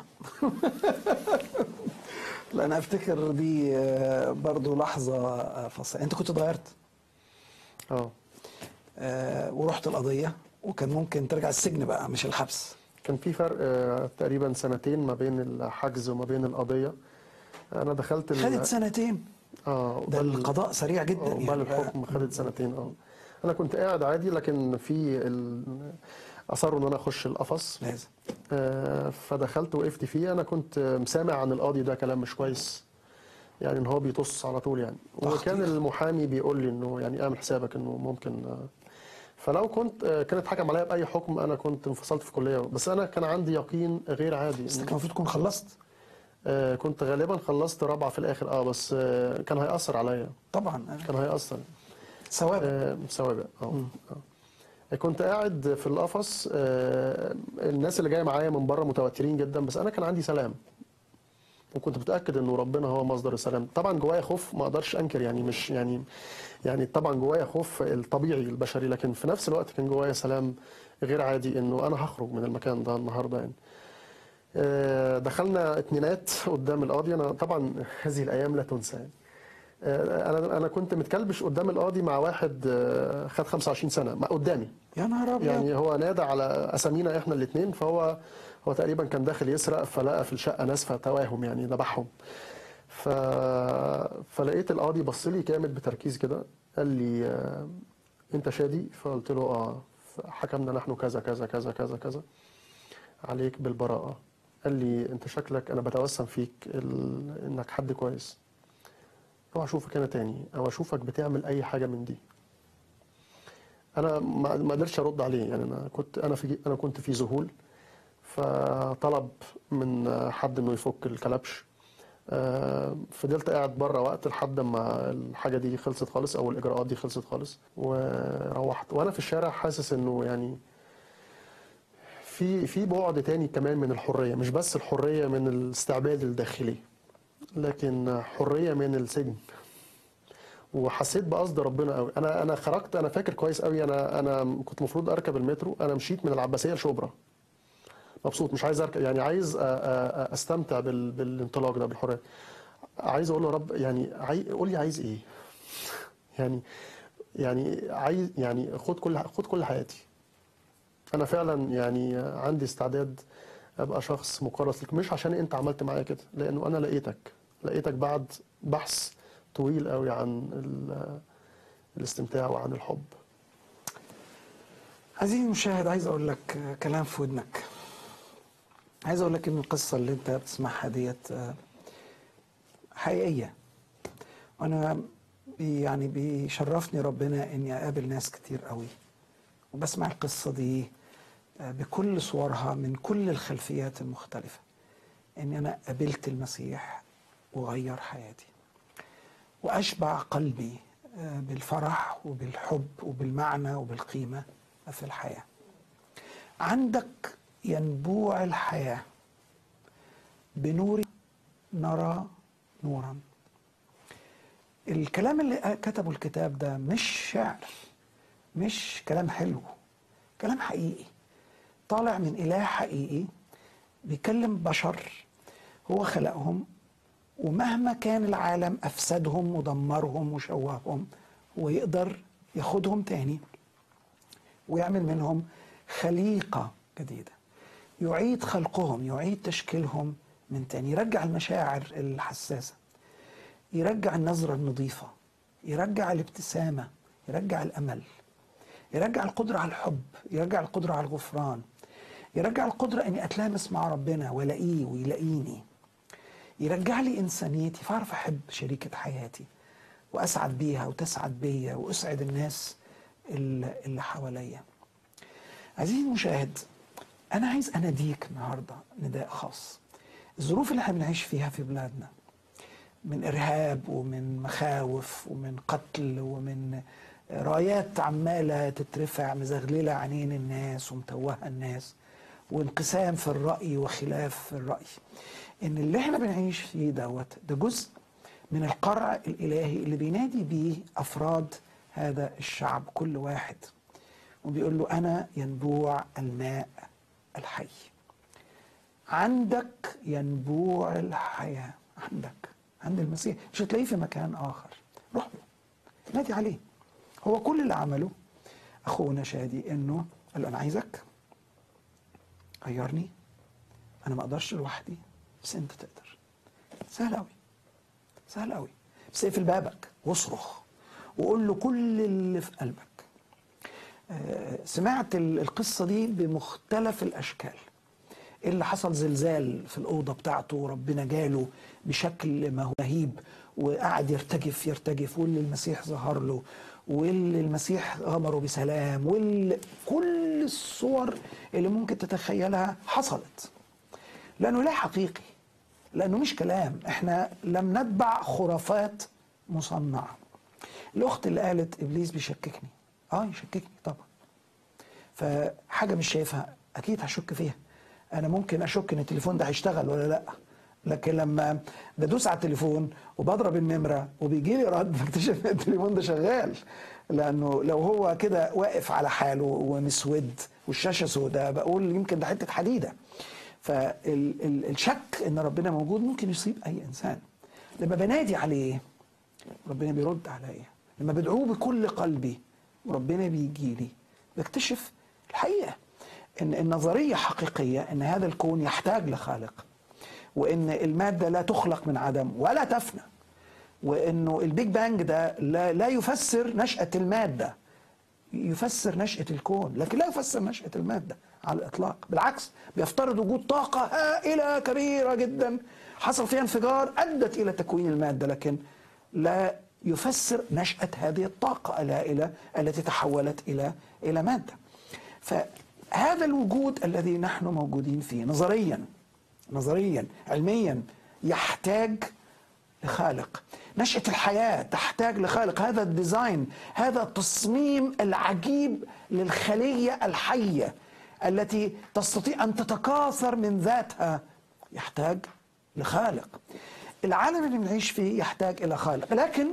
لا انا افتكر دي آه، برضو لحظه آه، فاصله انت كنت اتغيرت اه آه ورحت القضيه وكان ممكن ترجع السجن بقى مش الحبس كان في فرق آه، تقريبا سنتين ما بين الحجز وما بين القضيه انا دخلت ال- خدت سنتين اه ده قبل- القضاء سريع جدا آه، يعني قبل الحكم خدت سنتين اه انا كنت قاعد عادي لكن في ال... اصروا ان انا اخش القفص لازم آه، فدخلت وقفت فيه انا كنت سامع عن القاضي ده كلام مش كويس يعني ان هو بيطص على طول يعني تخطيط. وكان المحامي بيقول لي انه يعني اعمل حسابك انه ممكن آه، فلو كنت آه، كانت حكم عليا باي حكم انا كنت انفصلت في كليه بس انا كان عندي يقين غير عادي بس إنه- كان المفروض تكون خلصت آه، كنت غالبا خلصت رابعه في الاخر اه بس آه، كان هيأثر عليا طبعا كان هيأثر ثواب آه، سوابق اه آه. كنت قاعد في القفص آه، الناس اللي جايه معايا من بره متوترين جدا بس انا كان عندي سلام وكنت متاكد انه ربنا هو مصدر السلام طبعا جوايا خوف ما اقدرش انكر يعني مش يعني يعني طبعا جوايا خوف الطبيعي البشري لكن في نفس الوقت كان جوايا سلام غير عادي انه انا هخرج من المكان ده النهارده يعني آه، دخلنا اتنينات قدام القاضي انا طبعا هذه الايام لا تنسى يعني آه، انا انا كنت متكلبش قدام القاضي مع واحد آه، خد 25 سنه مع قدامي يا نهار ابيض يعني هو نادى على اسامينا احنا الاثنين فهو هو تقريبا كان داخل يسرق فلقى في الشقه ناس فتواهم يعني ذبحهم ف... فلقيت القاضي بص لي جامد بتركيز كده قال لي آه، انت شادي فقلت له اه حكمنا نحن كذا كذا كذا كذا كذا عليك بالبراءه قال لي انت شكلك انا بتوسم فيك ال... انك حد كويس اوعى اشوفك انا تاني او اشوفك بتعمل اي حاجه من دي انا ما ما قدرتش ارد عليه يعني انا كنت انا في انا كنت في ذهول فطلب من حد انه يفك الكلبش آه، فضلت قاعد بره وقت لحد ما الحاجه دي خلصت خالص او الاجراءات دي خلصت خالص وروحت وانا في الشارع حاسس انه يعني في في بعد تاني كمان من الحريه مش بس الحريه من الاستعباد الداخلي لكن حريه من السجن وحسيت بقصد ربنا قوي انا انا خرجت انا فاكر كويس قوي انا انا كنت المفروض اركب المترو انا مشيت من العباسيه لشبرا مبسوط مش عايز اركب يعني عايز أ- أ- أ- استمتع بال... بالانطلاق ده بالحريه عايز اقول له يا رب يعني عاي... قول لي عايز ايه يعني يعني عايز يعني خد كل خد كل حياتي انا فعلا يعني عندي استعداد ابقى شخص مكرس لك مش عشان انت عملت معايا كده لانه انا لقيتك لقيتك بعد بحث طويل قوي عن ال- الاستمتاع وعن الحب عزيزي المشاهد عايز اقول لك آه، كلام في ودنك عايز اقول لك ان القصه اللي انت بتسمعها ديت آه، حقيقيه وانا بي يعني بيشرفني ربنا اني اقابل ناس كتير قوي وبسمع القصه دي آه، بكل صورها من كل الخلفيات المختلفه اني انا قابلت المسيح وغير حياتي واشبع قلبي آه، بالفرح وبالحب وبالمعنى وبالقيمه في الحياه عندك ينبوع الحياه بنور نرى نورا الكلام اللي كتبه الكتاب ده مش شعر مش كلام حلو كلام حقيقي طالع من إله حقيقي بيكلم بشر هو خلقهم ومهما كان العالم أفسدهم ودمرهم وشوههم هو يقدر ياخدهم تاني ويعمل منهم خليقة جديدة يعيد خلقهم يعيد تشكيلهم من تاني يرجع المشاعر الحساسة يرجع النظرة النظيفة يرجع الابتسامة يرجع الأمل يرجع القدرة على الحب يرجع القدرة على الغفران يرجع القدرة أني أتلامس مع ربنا ولاقيه ويلاقيني يرجع لي إنسانيتي فأعرف أحب شريكة حياتي وأسعد بيها وتسعد بيا وأسعد الناس اللي اللي حواليا عزيزي المشاهد أنا عايز أناديك النهاردة نداء خاص الظروف اللي احنا بنعيش فيها في بلادنا من إرهاب ومن مخاوف ومن قتل ومن رايات عمالة تترفع مزغللة عينين الناس ومتوهة الناس وانقسام في الرأي وخلاف في الرأي إن اللي احنا بنعيش فيه دوت ده جزء من القرع الإلهي اللي بينادي بيه أفراد هذا الشعب كل واحد وبيقول له أنا ينبوع الماء الحي عندك ينبوع الحياة عندك عند المسيح مش هتلاقيه في مكان آخر روح له نادي عليه هو كل اللي عمله أخونا شادي إنه قال له أنا عايزك غيرني أنا ما أقدرش لوحدي بس أنت تقدر سهل أوي سهل قوي بس اقفل بابك واصرخ وقول له كل اللي في قلبك آه، سمعت ال- القصة دي بمختلف الأشكال اللي حصل زلزال في الأوضة بتاعته وربنا جاله بشكل ما هو رهيب وقعد يرتجف يرتجف واللي المسيح ظهر له واللي المسيح غمره بسلام واللي كل الصور اللي ممكن تتخيلها حصلت لأنه لا حقيقي لأنه مش كلام احنا لم نتبع خرافات مصنعة الأخت اللي قالت إبليس بيشككني اه يشككني طبعا فحاجه مش شايفها اكيد هشك فيها انا ممكن اشك ان التليفون ده هيشتغل ولا لا لكن لما بدوس على التليفون وبضرب النمره وبيجي لي رد بكتشف ان التليفون ده شغال لانه لو هو كده واقف على حاله ومسود والشاشه سوداء بقول يمكن ده حته حديده فالشك ان ربنا موجود ممكن يصيب اي انسان لما بنادي عليه ربنا بيرد عليا لما بدعوه بكل قلبي وربنا بيجي لي بكتشف الحقيقه ان النظريه حقيقيه ان هذا الكون يحتاج لخالق وان الماده لا تخلق من عدم ولا تفنى وانه البيج بانج ده لا, لا يفسر نشاه الماده يفسر نشاه الكون لكن لا يفسر نشاه الماده على الاطلاق بالعكس بيفترض وجود طاقه هائله كبيره جدا حصل فيها انفجار ادت الى تكوين الماده لكن لا يفسر نشاه هذه الطاقه الهائله التي تحولت الى الى ماده فهذا الوجود الذي نحن موجودين فيه نظريا نظريا علميا يحتاج لخالق نشأة الحياة تحتاج لخالق هذا الديزاين هذا التصميم العجيب للخلية الحية التي تستطيع أن تتكاثر من ذاتها يحتاج لخالق العالم اللي بنعيش فيه يحتاج إلى خالق لكن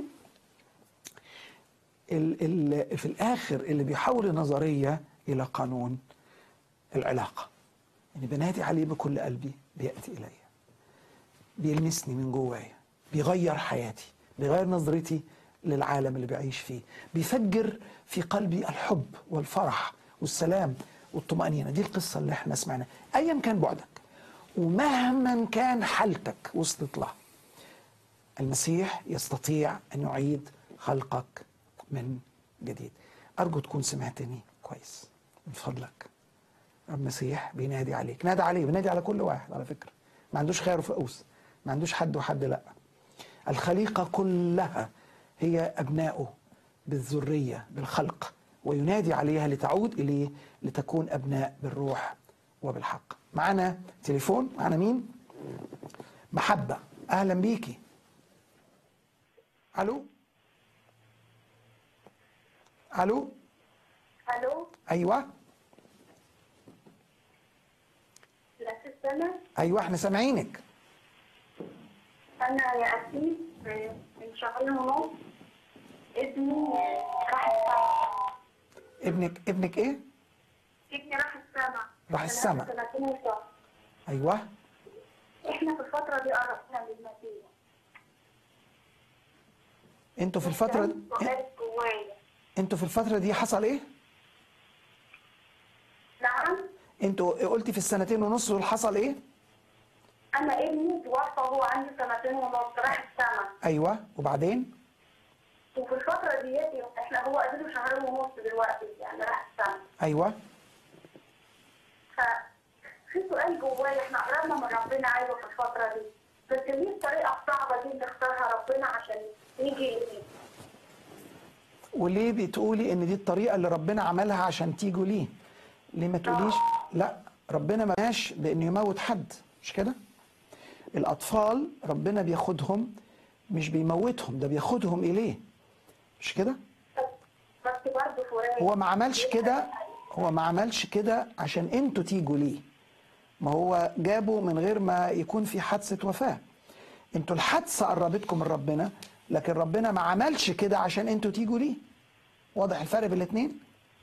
ال ال في الآخر اللي بيحول النظرية إلى قانون العلاقة يعني بنادي عليه بكل قلبي بيأتي إلي بيلمسني من جوايا بيغير حياتي بيغير نظرتي للعالم اللي بعيش فيه بيفجر في قلبي الحب والفرح والسلام والطمأنينة دي القصة اللي احنا سمعناها أيا كان بعدك ومهما كان حالتك وصلت لها المسيح يستطيع أن يعيد خلقك من جديد أرجو تكون سمعتني كويس من فضلك المسيح بينادي عليك نادى عليه بينادي على كل واحد على فكرة ما عندوش خير وفقوس ما عندوش حد وحد لا الخليقة كلها هي أبناؤه بالذرية بالخلق وينادي عليها لتعود إليه لتكون أبناء بالروح وبالحق معنا تليفون معنا مين محبة أهلا بيكي ألو ألو الو أيوة لا السنة أيوة احنا سامعينك انا يا اسيس من شهرين ونص ابني راح السما ابنك ابنك إيه ابني راح السما راح السما. 30 شهر أيوة احنا في الفترة دي قربنا للمسيح انتوا في الفترة كان سؤال جوايا انتوا في الفترة دي حصل ايه؟ نعم انتوا قلتي في السنتين ونص دول حصل ايه؟ انا ابني توفى وهو عنده سنتين ونص راح السما ايوه وبعدين؟ وفي الفترة ديت احنا هو اديله شهرين ونص دلوقتي يعني راح السما ايوه ففي سؤال جوايا احنا قربنا من ربنا ايوه في الفترة دي بس ليه الطريقة الصعبة دي اللي اختارها ربنا عشان يجي ليه؟ وليه بتقولي ان دي الطريقة اللي ربنا عملها عشان تيجوا ليه؟ ليه ما تقوليش لا ربنا ما ماش بانه يموت حد مش كده؟ الاطفال ربنا بياخدهم مش بيموتهم ده بياخدهم اليه مش كده؟ بس برضه فراق هو ما عملش كده هو ما عملش كده عشان انتوا تيجوا ليه ما هو جابه من غير ما يكون في حادثة وفاة انتوا الحادثة قربتكم من ربنا لكن ربنا ما عملش كده عشان انتوا تيجوا ليه واضح الفرق بين الاثنين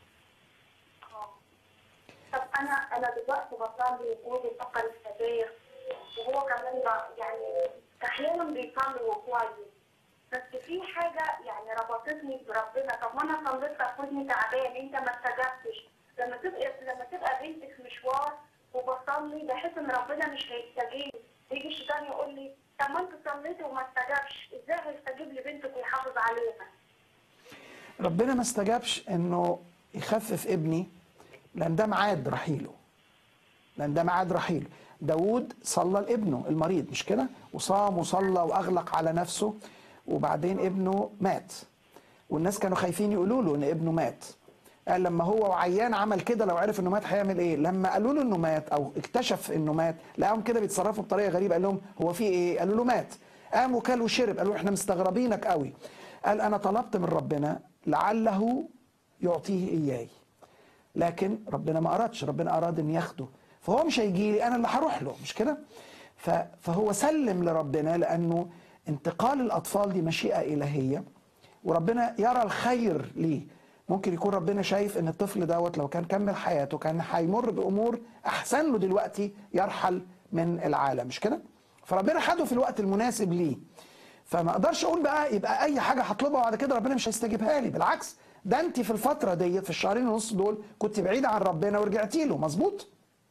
طب انا انا دلوقتي بصلي وجوزي فقر السجاير وهو كمان ب- يعني احيانا بيصلي وكويس بس في حاجه يعني ربطتني بربنا طب ما انا صليت لك ودني تعبان انت ما استجبتش لما تبقى لما تبقى بنتك في مشوار وبصلي بحس ان ربنا مش هيستجيب يجي الشيطان يقول لي طب ما انت صليتي وما استجابش ربنا ما استجابش انه يخفف ابني لان ده ميعاد رحيله لان ده ميعاد رحيله داوود صلى لابنه المريض مش كده وصام وصلى واغلق على نفسه وبعدين ابنه مات والناس كانوا خايفين يقولوا له ان ابنه مات قال لما هو وعيان عمل كده لو عرف انه مات هيعمل ايه لما قالوا له انه مات او اكتشف انه مات لقاهم كده بيتصرفوا بطريقه غريبه قال لهم هو في ايه قالوا له مات قام وكل وشرب قالوا له احنا مستغربينك قوي قال انا طلبت من ربنا لعله يعطيه اياي لكن ربنا ما ارادش ربنا اراد ان ياخده فهو مش هيجي لي انا اللي هروح له مش كده ف- فهو سلم لربنا لانه انتقال الاطفال دي مشيئه الهيه وربنا يرى الخير ليه ممكن يكون ربنا شايف ان الطفل دوت لو كان كمل حياته كان هيمر بامور احسن له دلوقتي يرحل من العالم مش كده فربنا خده في الوقت المناسب ليه فما اقدرش اقول بقى يبقى اي حاجه هطلبها بعد كده ربنا مش هيستجيبها لي بالعكس ده انت في الفتره ديت في الشهرين ونص دول كنت بعيده عن ربنا ورجعتي له مظبوط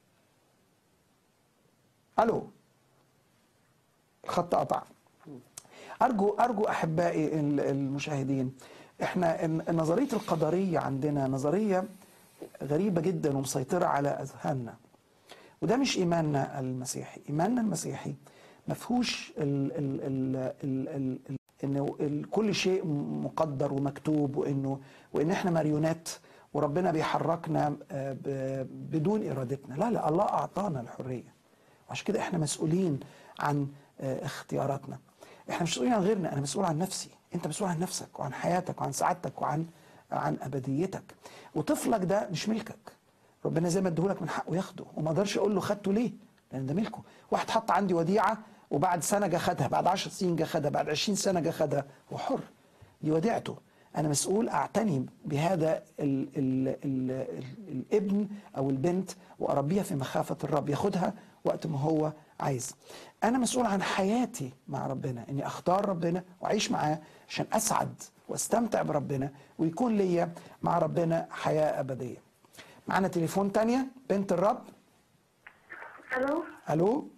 الو الخط قطع ارجو ارجو احبائي ال- المشاهدين احنا ال- نظريه القدريه عندنا نظريه غريبه جدا ومسيطره على اذهاننا وده مش ايماننا المسيحي ايماننا المسيحي ما فيهوش ال ال ال ال ال ال انه ال كل شيء مقدر ومكتوب وانه وان احنا ماريونات وربنا بيحركنا آه، ب- بدون ارادتنا لا لا الله اعطانا الحريه وعشان كده احنا مسؤولين عن آه، اختياراتنا احنا مش مسؤولين عن غيرنا انا مسؤول عن نفسي انت مسؤول عن نفسك وعن حياتك وعن سعادتك وعن عن ابديتك وطفلك ده مش ملكك ربنا زي ما اديهولك من حقه ياخده وما اقدرش اقول له خدته ليه لان ده ملكه واحد حط عندي وديعه وبعد سنه جه خدها بعد 10 سنين جه خدها بعد 20 سنه جه خدها هو حر دي وديعته انا مسؤول اعتني بهذا ال ال ال ال الابن او البنت واربيها في مخافه الرب ياخدها وقت ما هو عايز انا مسؤول عن حياتي مع ربنا اني اختار ربنا واعيش معاه عشان اسعد واستمتع بربنا ويكون ليا مع ربنا حياه ابديه معانا تليفون تانية بنت الرب الو الو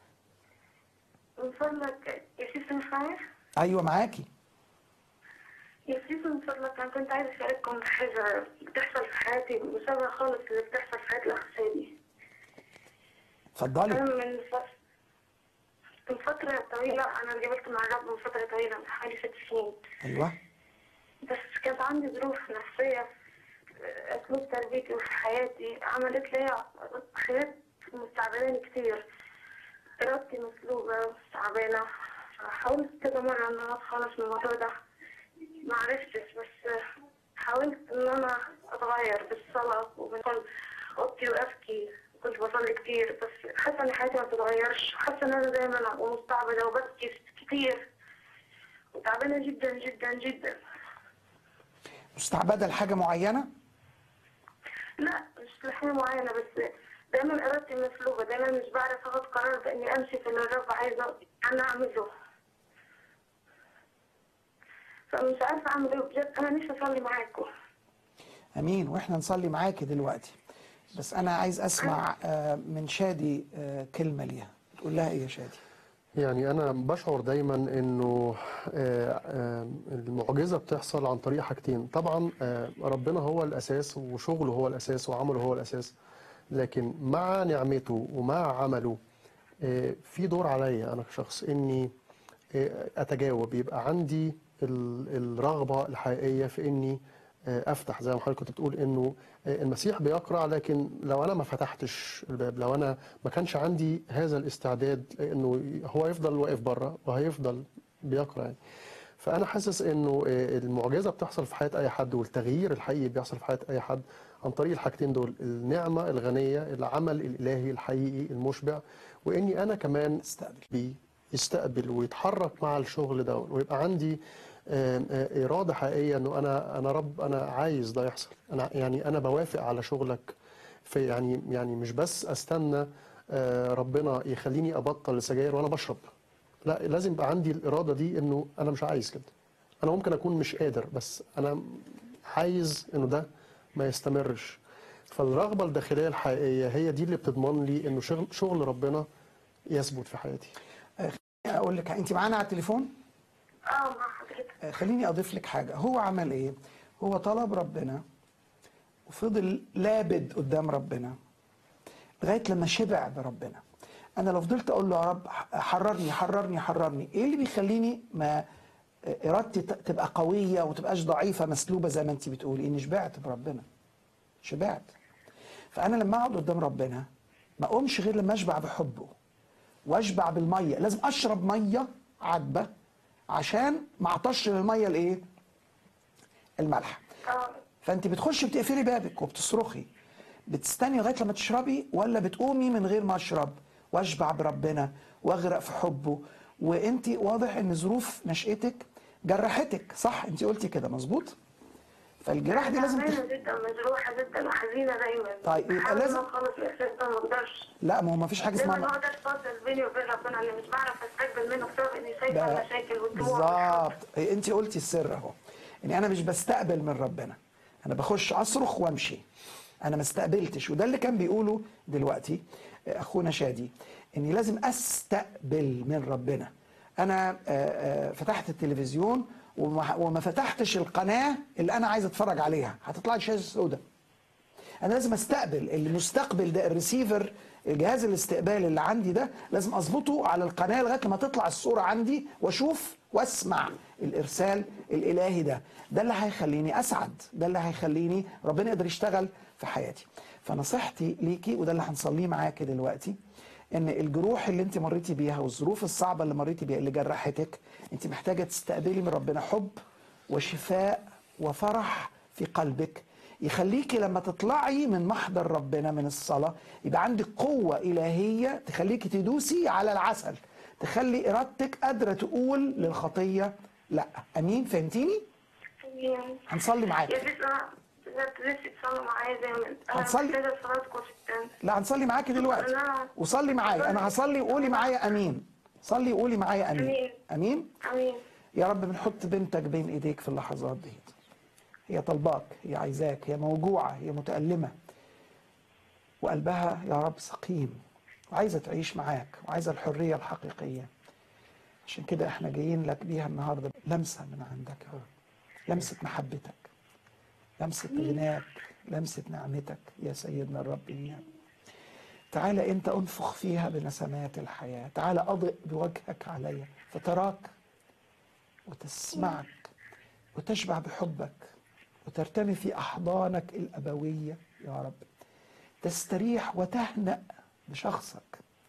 من فضلك يا سيسي مخير ايوه معاكي يا سيسي من فضلك انا كنت عايزه اشارككم بحاجه بتحصل في حياتي مشابهه خالص اللي بتحصل في حياه الاخ سيدي اتفضلي انا من فتره من فتره طويله انا اتقابلت مع الرب من فتره طويله من حوالي ست سنين ايوه بس كانت عندي ظروف نفسية في أسلوب تربيتي وفي حياتي عملت لي حاجات مستعبداني كتير إرادتي مسلوبة تعبانة حاولت كذا مرة إن أنا أتخلص من الموضوع ده معرفتش بس حاولت إن أنا أتغير بالصلاة وبدخل أوضتي وأبكي كنت بصلي كتير بس حاسة إن حياتي ما بتتغيرش حاسة إن أنا دايما أبقى مستعبدة وببكي كتير وتعبانة جدا جدا جدا مستعبده لحاجه معينه لا مش لحاجة معينة بس دايما إرادتي مسلوبة دايما مش بعرف أخد قرار بإني أمشي في اللي الرب عايزه أنا أعمله فمش عارفة أعمل إيه بجد أنا نفسي أصلي معاكم امين واحنا نصلي معاكي دلوقتي بس انا عايز اسمع آه، من شادي آه، كلمه ليها تقول لها ايه يا شادي يعني أنا بشعر دايما إنه آه، آه، المعجزة بتحصل عن طريق حاجتين طبعا آه، ربنا هو الأساس وشغله هو الأساس وعمله هو الأساس لكن مع نعمته ومع عمله آه، في دور عليا أنا كشخص إني آه، أتجاوب يبقى عندي ال- الرغبة الحقيقية في إني آه، أفتح زي ما حضرتك كنت بتقول إنه آه، المسيح بيقرع لكن لو أنا ما فتحتش الباب لو أنا ما كانش عندي هذا الاستعداد إنه هو يفضل واقف بره وهيفضل بيقرع يعني. فأنا حاسس إنه آه، المعجزة بتحصل في حياة أي حد والتغيير الحقيقي بيحصل في حياة أي حد عن طريق الحاجتين دول النعمة الغنية العمل الإلهي الحقيقي المشبع وإني أنا كمان استقبل بيه يستقبل ويتحرك مع الشغل ده ويبقى عندي آم، آه، إرادة حقيقية إنه أنا أنا رب أنا عايز ده يحصل أنا يعني أنا بوافق على شغلك في يعني يعني مش بس أستنى آه، ربنا يخليني أبطل السجاير وأنا بشرب لا لازم يبقى عندي الإرادة دي إنه أنا مش عايز كده أنا ممكن أكون مش قادر بس أنا عايز إنه ده ما يستمرش فالرغبة الداخلية الحقيقية هي دي اللي بتضمن لي إنه شغل شغل ربنا يثبت في حياتي اقول لك انت معانا على التليفون اه مع حضرتك آه، خليني اضيف لك حاجه هو عمل ايه هو طلب ربنا وفضل لابد قدام ربنا لغايه لما شبع بربنا انا لو فضلت اقول له يا رب حررني حررني حررني ايه اللي بيخليني ما ارادتي ت- تبقى قويه وتبقاش ضعيفه مسلوبه زي ما انت بتقولي اني شبعت بربنا شبعت فانا لما اقعد قدام ربنا ما اقومش غير لما اشبع بحبه واشبع بالميه لازم اشرب ميه عذبه عشان ما اعطش للميه الايه الملح اه فانت بتخشي بتقفلي بابك وبتصرخي بتستني لغايه لما تشربي ولا بتقومي من غير ما اشرب واشبع بربنا واغرق في حبه وانت واضح ان ظروف نشأتك جرحتك صح انت قلتي كده مظبوط فالجراح دي لازم تخ... تعبانة جدا مجروحة جدا وحزينة دايما طيب، يبقى بحاول لازم- إن أنا اخلص الاحساس ده ما اقدرش لا ما هو ما فيش حاجه دايما اسمها بقعد اتفضل بيني وبين ربنا اللي مش بعرف استقبل منه بسبب اني شايفه بقى المشاكل والدموع بالظبط انت قلتي السر اهو اني انا مش بستقبل من ربنا انا بخش اصرخ وامشي انا ما استقبلتش وده اللي كان بيقوله دلوقتي اخونا شادي اني لازم استقبل من ربنا انا آه، آه، فتحت التلفزيون وما وما فتحتش القناه اللي انا عايز اتفرج عليها هتطلع لي شاشه سوداء انا لازم استقبل المستقبل ده الريسيفر الجهاز الاستقبال اللي عندي ده لازم اظبطه على القناه لغايه لما تطلع الصوره عندي واشوف واسمع الارسال الالهي ده ده اللي هيخليني اسعد ده اللي هيخليني ربنا يقدر يشتغل في حياتي فنصيحتي ليكي وده اللي هنصليه معاكي دلوقتي ان الجروح اللي انت مريتي بيها والظروف الصعبه اللي مريتي بيها اللي جرحتك انت محتاجه تستقبلي من ربنا حب وشفاء وفرح في قلبك يخليكي لما تطلعي من محضر ربنا من الصلاة يبقى عندك قوة إلهية تخليكي تدوسي على العسل تخلي إرادتك قادرة تقول للخطية لا أمين فهمتيني؟ يعني هنصلي معاك يا ريت أنا- بجد نفسي تصلوا معايا دايما انا هتصلي؟ محتاجه صلاتكم جدا لا هنصلي معاكي دلوقتي لا. وصلي معايا أنا هصلي وقولي معايا أمين صلي وقولي معايا أمين أمين. أمين؟ امين يا رب بنحط بنتك بين ايديك في اللحظات دي هي طلباك هي عايزاك هي موجوعة هي متألمة وقلبها يا رب سقيم وعايزة تعيش معاك وعايزة الحرية الحقيقية عشان كده احنا جايين لك بيها النهاردة لمسة من عندك يا رب لمسة محبتك لمسة غناك لمسة نعمتك يا سيدنا الرب النعم تعالى انت انفخ فيها بنسمات الحياة تعالى اضئ بوجهك عليها فتراك وتسمعك وتشبع بحبك وترتمي في احضانك الابويه يا رب تستريح وتهنأ بشخصك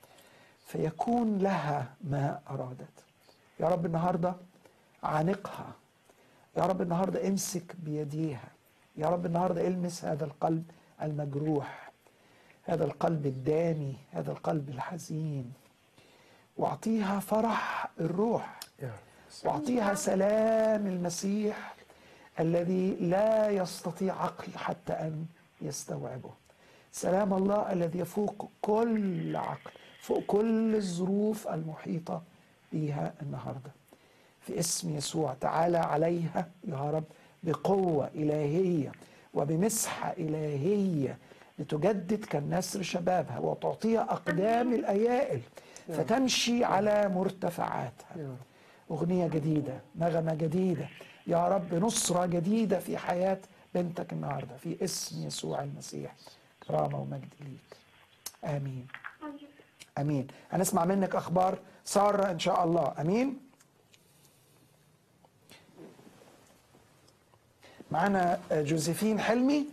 فيكون لها ما ارادت يا رب النهارده عانقها يا رب النهارده امسك بيديها يا رب النهارده المس هذا القلب المجروح هذا القلب الدامي هذا القلب الحزين واعطيها فرح الروح يا واعطيها سلام المسيح الذي لا يستطيع عقل حتى ان يستوعبه سلام الله الذي يفوق كل عقل فوق كل الظروف المحيطه بها النهارده في اسم يسوع تعالى عليها يا رب بقوه الهيه وبمسحه الهيه لتجدد كالنسر شبابها وتعطيها اقدام الايائل فتمشي على مرتفعاتها يا رب. أغنية جديدة نغمة جديدة يا رب نصرة جديدة في حياة بنتك النهاردة في اسم يسوع المسيح كرامة ومجد ليك آمين آمين هنسمع منك أخبار سارة إن شاء الله آمين معنا جوزيفين حلمي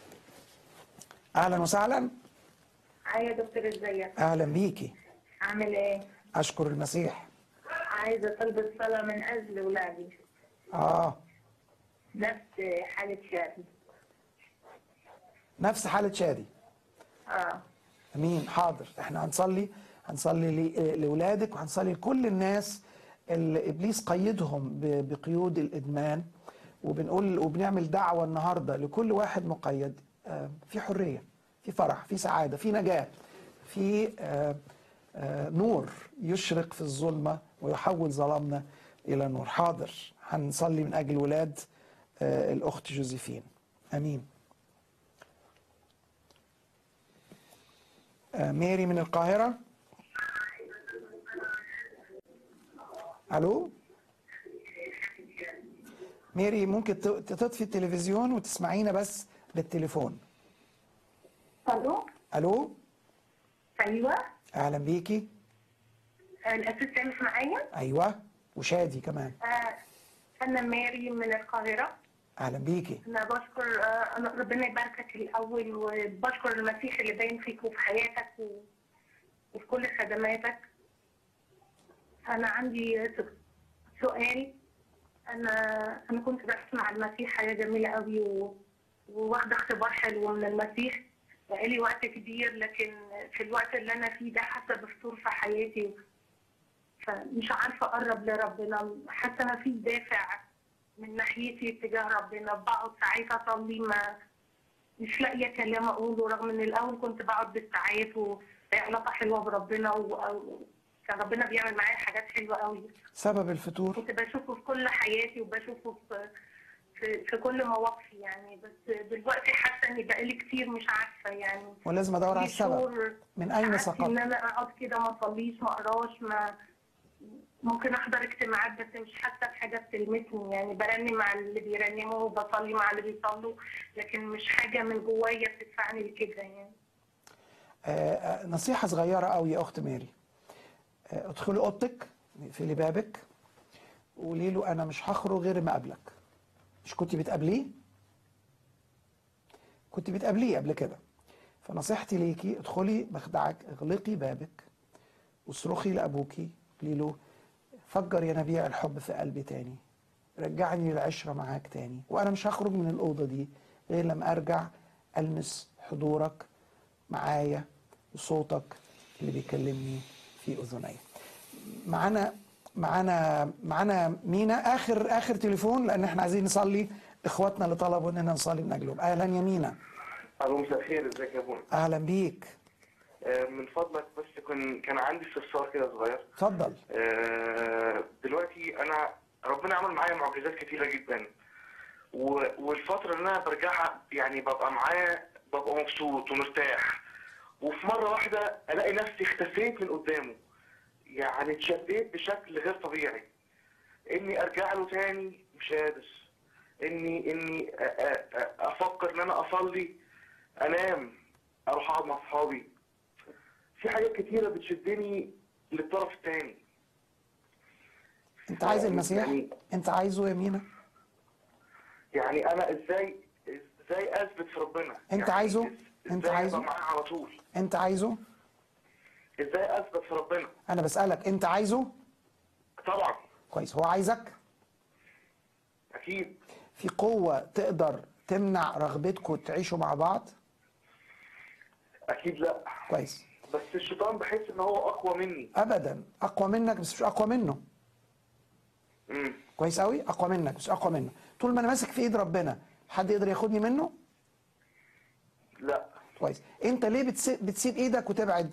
أهلا وسهلا هاي يا دكتور ازيك أهلا بيكي عامل ايه أشكر المسيح عايزه طلب الصلاه من اجل ولادي آه نفس حاله شادي نفس حالة شادي اه امين حاضر احنا هنصلي هنصلي ل- لاولادك وهنصلي لكل الناس اللي ابليس قيدهم ب- بقيود الادمان وبنقول وبنعمل دعوه النهارده لكل واحد مقيد آه، في حريه في فرح في سعاده في نجاه في آه، آه، نور يشرق في الظلمه ويحول ظلامنا الى نور حاضر هنصلي من اجل ولاد آه، الاخت جوزيفين امين آه، ميري من القاهرة الو ميري ممكن ت- تطفي التلفزيون وتسمعينا بس بالتليفون الو الو ايوه اهلا بيكي الاسيس سامح معايا ايوه وشادي كمان آه، انا ماري من القاهره اهلا بيكي انا بشكر آه، أنا ربنا يباركك الاول وبشكر المسيح اللي باين فيك وفي حياتك و... وفي كل خدماتك انا عندي س- سؤال انا انا كنت بسمع المسيح حياه جميله قوي و... وواخده اختبار حلو من المسيح بقالي وقت كبير لكن في الوقت اللي انا فيه ده حاسه بفتور في حياتي فمش عارفه اقرب لربنا حاسه ما فيش دافع من ناحيتي تجاه ربنا بقعد ساعات اصلي ما مش لاقيه كلام اقوله رغم ان الاول كنت بقعد بالساعات وعلاقه حلوه بربنا و- كان ربنا بيعمل معايا حاجات حلوه قوي سبب الفتور كنت بشوفه في كل حياتي وبشوفه في في, في كل مواقفي يعني بس دلوقتي حاسه اني بقالي كتير مش عارفه يعني ولازم ادور على في السبب شهور من اين ساعات سقط ان انا اقعد كده ما اصليش ما اقراش ما ممكن احضر اجتماعات بس مش حاسه بحاجه بتلمسني يعني برنم مع اللي بيرنموا وبصلي مع اللي بيصلوا لكن مش حاجه من جوايا بتدفعني لكده يعني آه، آه، نصيحة صغيرة قوي يا أخت ماري آه، ادخلي أوضتك اقفلي بابك وقولي له أنا مش هخرج غير ما أقابلك مش كنت بتقابليه؟ كنت بتقابليه قبل كده فنصيحتي ليكي ادخلي مخدعك اغلقي بابك واصرخي لأبوكي قولي له فجر ينابيع الحب في قلبي تاني رجعني للعشرة معاك تاني وأنا مش هخرج من الأوضة دي غير لما أرجع ألمس حضورك معايا وصوتك اللي بيكلمني في اذني معانا معانا معانا مينا اخر اخر تليفون لان احنا عايزين نصلي اخواتنا اللي طلبوا اننا نصلي من اجلهم اهلا يا مينا الو مساء الخير ازيك يا بون اهلا بيك آه، من فضلك بس كن كان عندي استفسار كده صغير اتفضل آه، دلوقتي انا ربنا عمل معايا معجزات كتيره جدا و- والفتره اللي انا برجعها يعني ببقى معاه ببقى مبسوط ومرتاح وفي مره واحده الاقي نفسي اختفيت من قدامه يعني اتشديت بشكل غير طبيعي اني ارجع له تاني مش قادر اني اني أ- أ- أ- افكر ان انا اصلي انام اروح اقعد مع اصحابي في حاجات كتيره بتشدني للطرف التاني انت عايز المسيح يعني- انت عايزه يا مينا يعني انا ازاي ازاي اثبت في ربنا أنت يعني عايزه؟ إز- أنت ازاي عايزه؟ أبقى معاه على طول انت عايزه ازاي اثبت في ربنا انا بسالك انت عايزه طبعا كويس هو عايزك اكيد في قوه تقدر تمنع رغبتكم تعيشوا مع بعض اكيد لا كويس بس الشيطان بحس ان هو اقوى مني ابدا اقوى منك بس مش اقوى منه امم كويس قوي اقوى منك مش اقوى منه طول ما انا ماسك في ايد ربنا حد يقدر ياخدني منه لا كويس انت ليه بتسيب, بتسيب ايدك وتبعد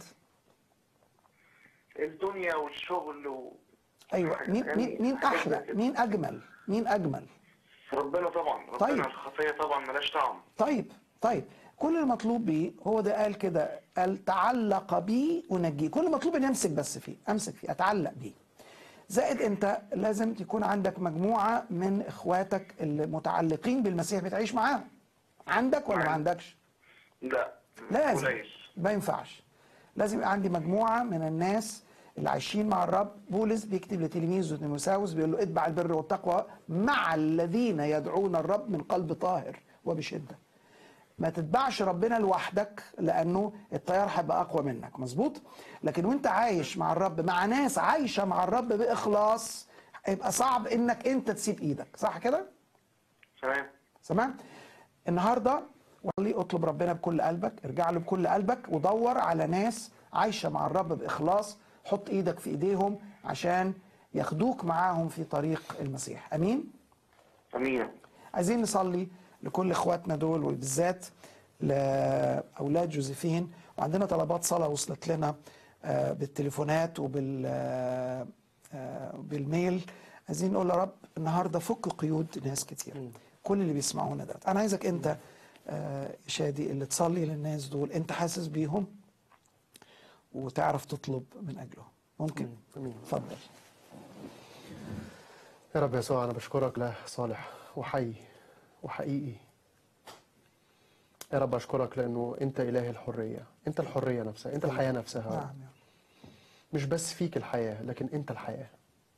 الدنيا والشغل و... ايوه مين يعني مين مين حاجات احلى زي كده. مين اجمل مين اجمل ربنا طبعا ربنا طيب. الخطيه طبعا ملاش طعم طيب طيب كل المطلوب بيه هو ده قال كده قال تعلق بي انجيه كل المطلوب اني امسك بس فيه امسك فيه اتعلق بيه زائد انت لازم تكون عندك مجموعه من اخواتك المتعلقين بالمسيح بتعيش معاهم عندك ولا ما عندكش لا لازم قليل ما ينفعش لازم يبقى عندي مجموعه من الناس اللي عايشين مع الرب بولس بيكتب لتلميذه تيموساوس بيقول له اتبع البر والتقوى مع الذين يدعون الرب من قلب طاهر وبشده ما تتبعش ربنا لوحدك لانه التيار هيبقى اقوى منك مظبوط لكن وانت عايش مع الرب مع ناس عايشه مع الرب باخلاص هيبقى صعب انك انت تسيب ايدك صح كده تمام تمام النهارده والله اطلب ربنا بكل قلبك ارجع له بكل قلبك ودور على ناس عايشه مع الرب باخلاص حط ايدك في ايديهم عشان ياخدوك معاهم في طريق المسيح امين امين عايزين نصلي لكل اخواتنا دول وبالذات لاولاد جوزيفين وعندنا طلبات صلاه وصلت لنا آه، بالتليفونات وبال آه، آه، بالميل عايزين نقول يا رب النهارده فك قيود ناس كتير كل اللي بيسمعونا ده انا عايزك انت آه، شادي اللي تصلي للناس دول انت حاسس بيهم وتعرف تطلب من اجلهم ممكن امين اتفضل يا رب يسوع انا بشكرك له صالح وحي وحقيقي يا رب أشكرك لأنه أنت إله الحرية أنت الحرية نفسها أنت الحياة نفسها يا رب. نعم يا رب. مش بس فيك الحياة لكن أنت الحياة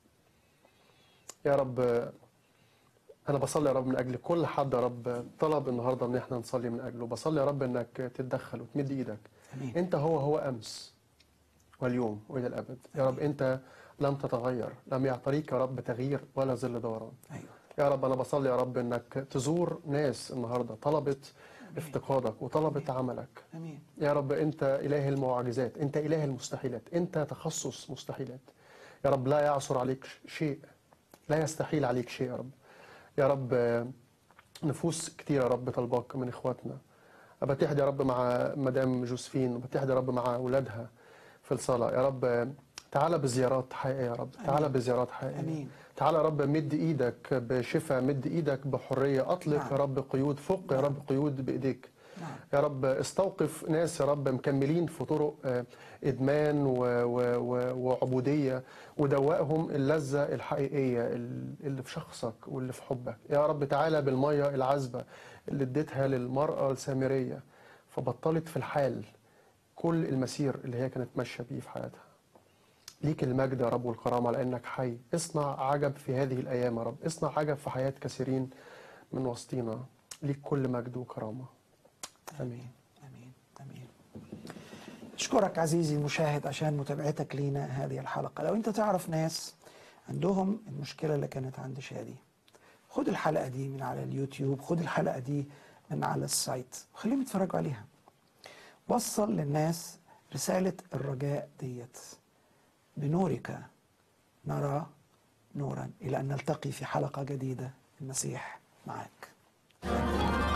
يا رب أنا بصلي يا رب من أجل كل حد يا رب طلب النهاردة إن إحنا نصلي من أجله بصلي يا رب إنك تتدخل وتمد إيدك امين أنت هو هو أمس واليوم وإلى الأبد يا رب أنت لم تتغير لم يعتريك يا رب تغيير ولا ظل دوران ايوه يا رب أنا بصلي يا رب إنك تزور ناس النهاردة طلبت افتقادك وطلبت عملك امين يا رب انت اله المعجزات انت اله المستحيلات انت تخصص مستحيلات يا رب لا يعصر عليك ش- شيء لا يستحيل عليك شيء يا رب يا رب آه، نفوس كتير يا رب طلباك من اخواتنا بتحدي يا رب مع مدام جوزفين بتحدي يا رب مع اولادها في الصلاه يا رب آه، تعالى بزيارات حقيقيه يا رب تعالى آمين. بزيارات حقيقيه امين تعالى يا رب مد ايدك بشفاء مد ايدك بحريه اطلق نعم. يا رب قيود فك يا رب قيود بايديك نعم يا رب استوقف ناس يا رب مكملين في طرق آه، ادمان و- و- و- وعبوديه ودوقهم اللذه الحقيقيه ال- اللي في شخصك واللي في حبك يا رب تعالى بالميه العذبه اللي اديتها للمراه السامريه فبطلت في الحال كل المسير اللي هي كانت ماشيه بيه في حياتها ليك المجد يا رب والكرامه لانك حي اصنع عجب في هذه الايام يا رب اصنع عجب في حياه كثيرين من وسطينا ليك كل مجد وكرامه امين امين امين اشكرك عزيزي المشاهد عشان متابعتك لينا هذه الحلقه لو انت تعرف ناس عندهم المشكله اللي كانت عند شادي خد الحلقه دي من على اليوتيوب خد الحلقه دي من على السايت وخليهم يتفرجوا عليها وصل للناس رساله الرجاء ديت بنورك نرى نورا الى ان نلتقي في حلقه جديده المسيح معك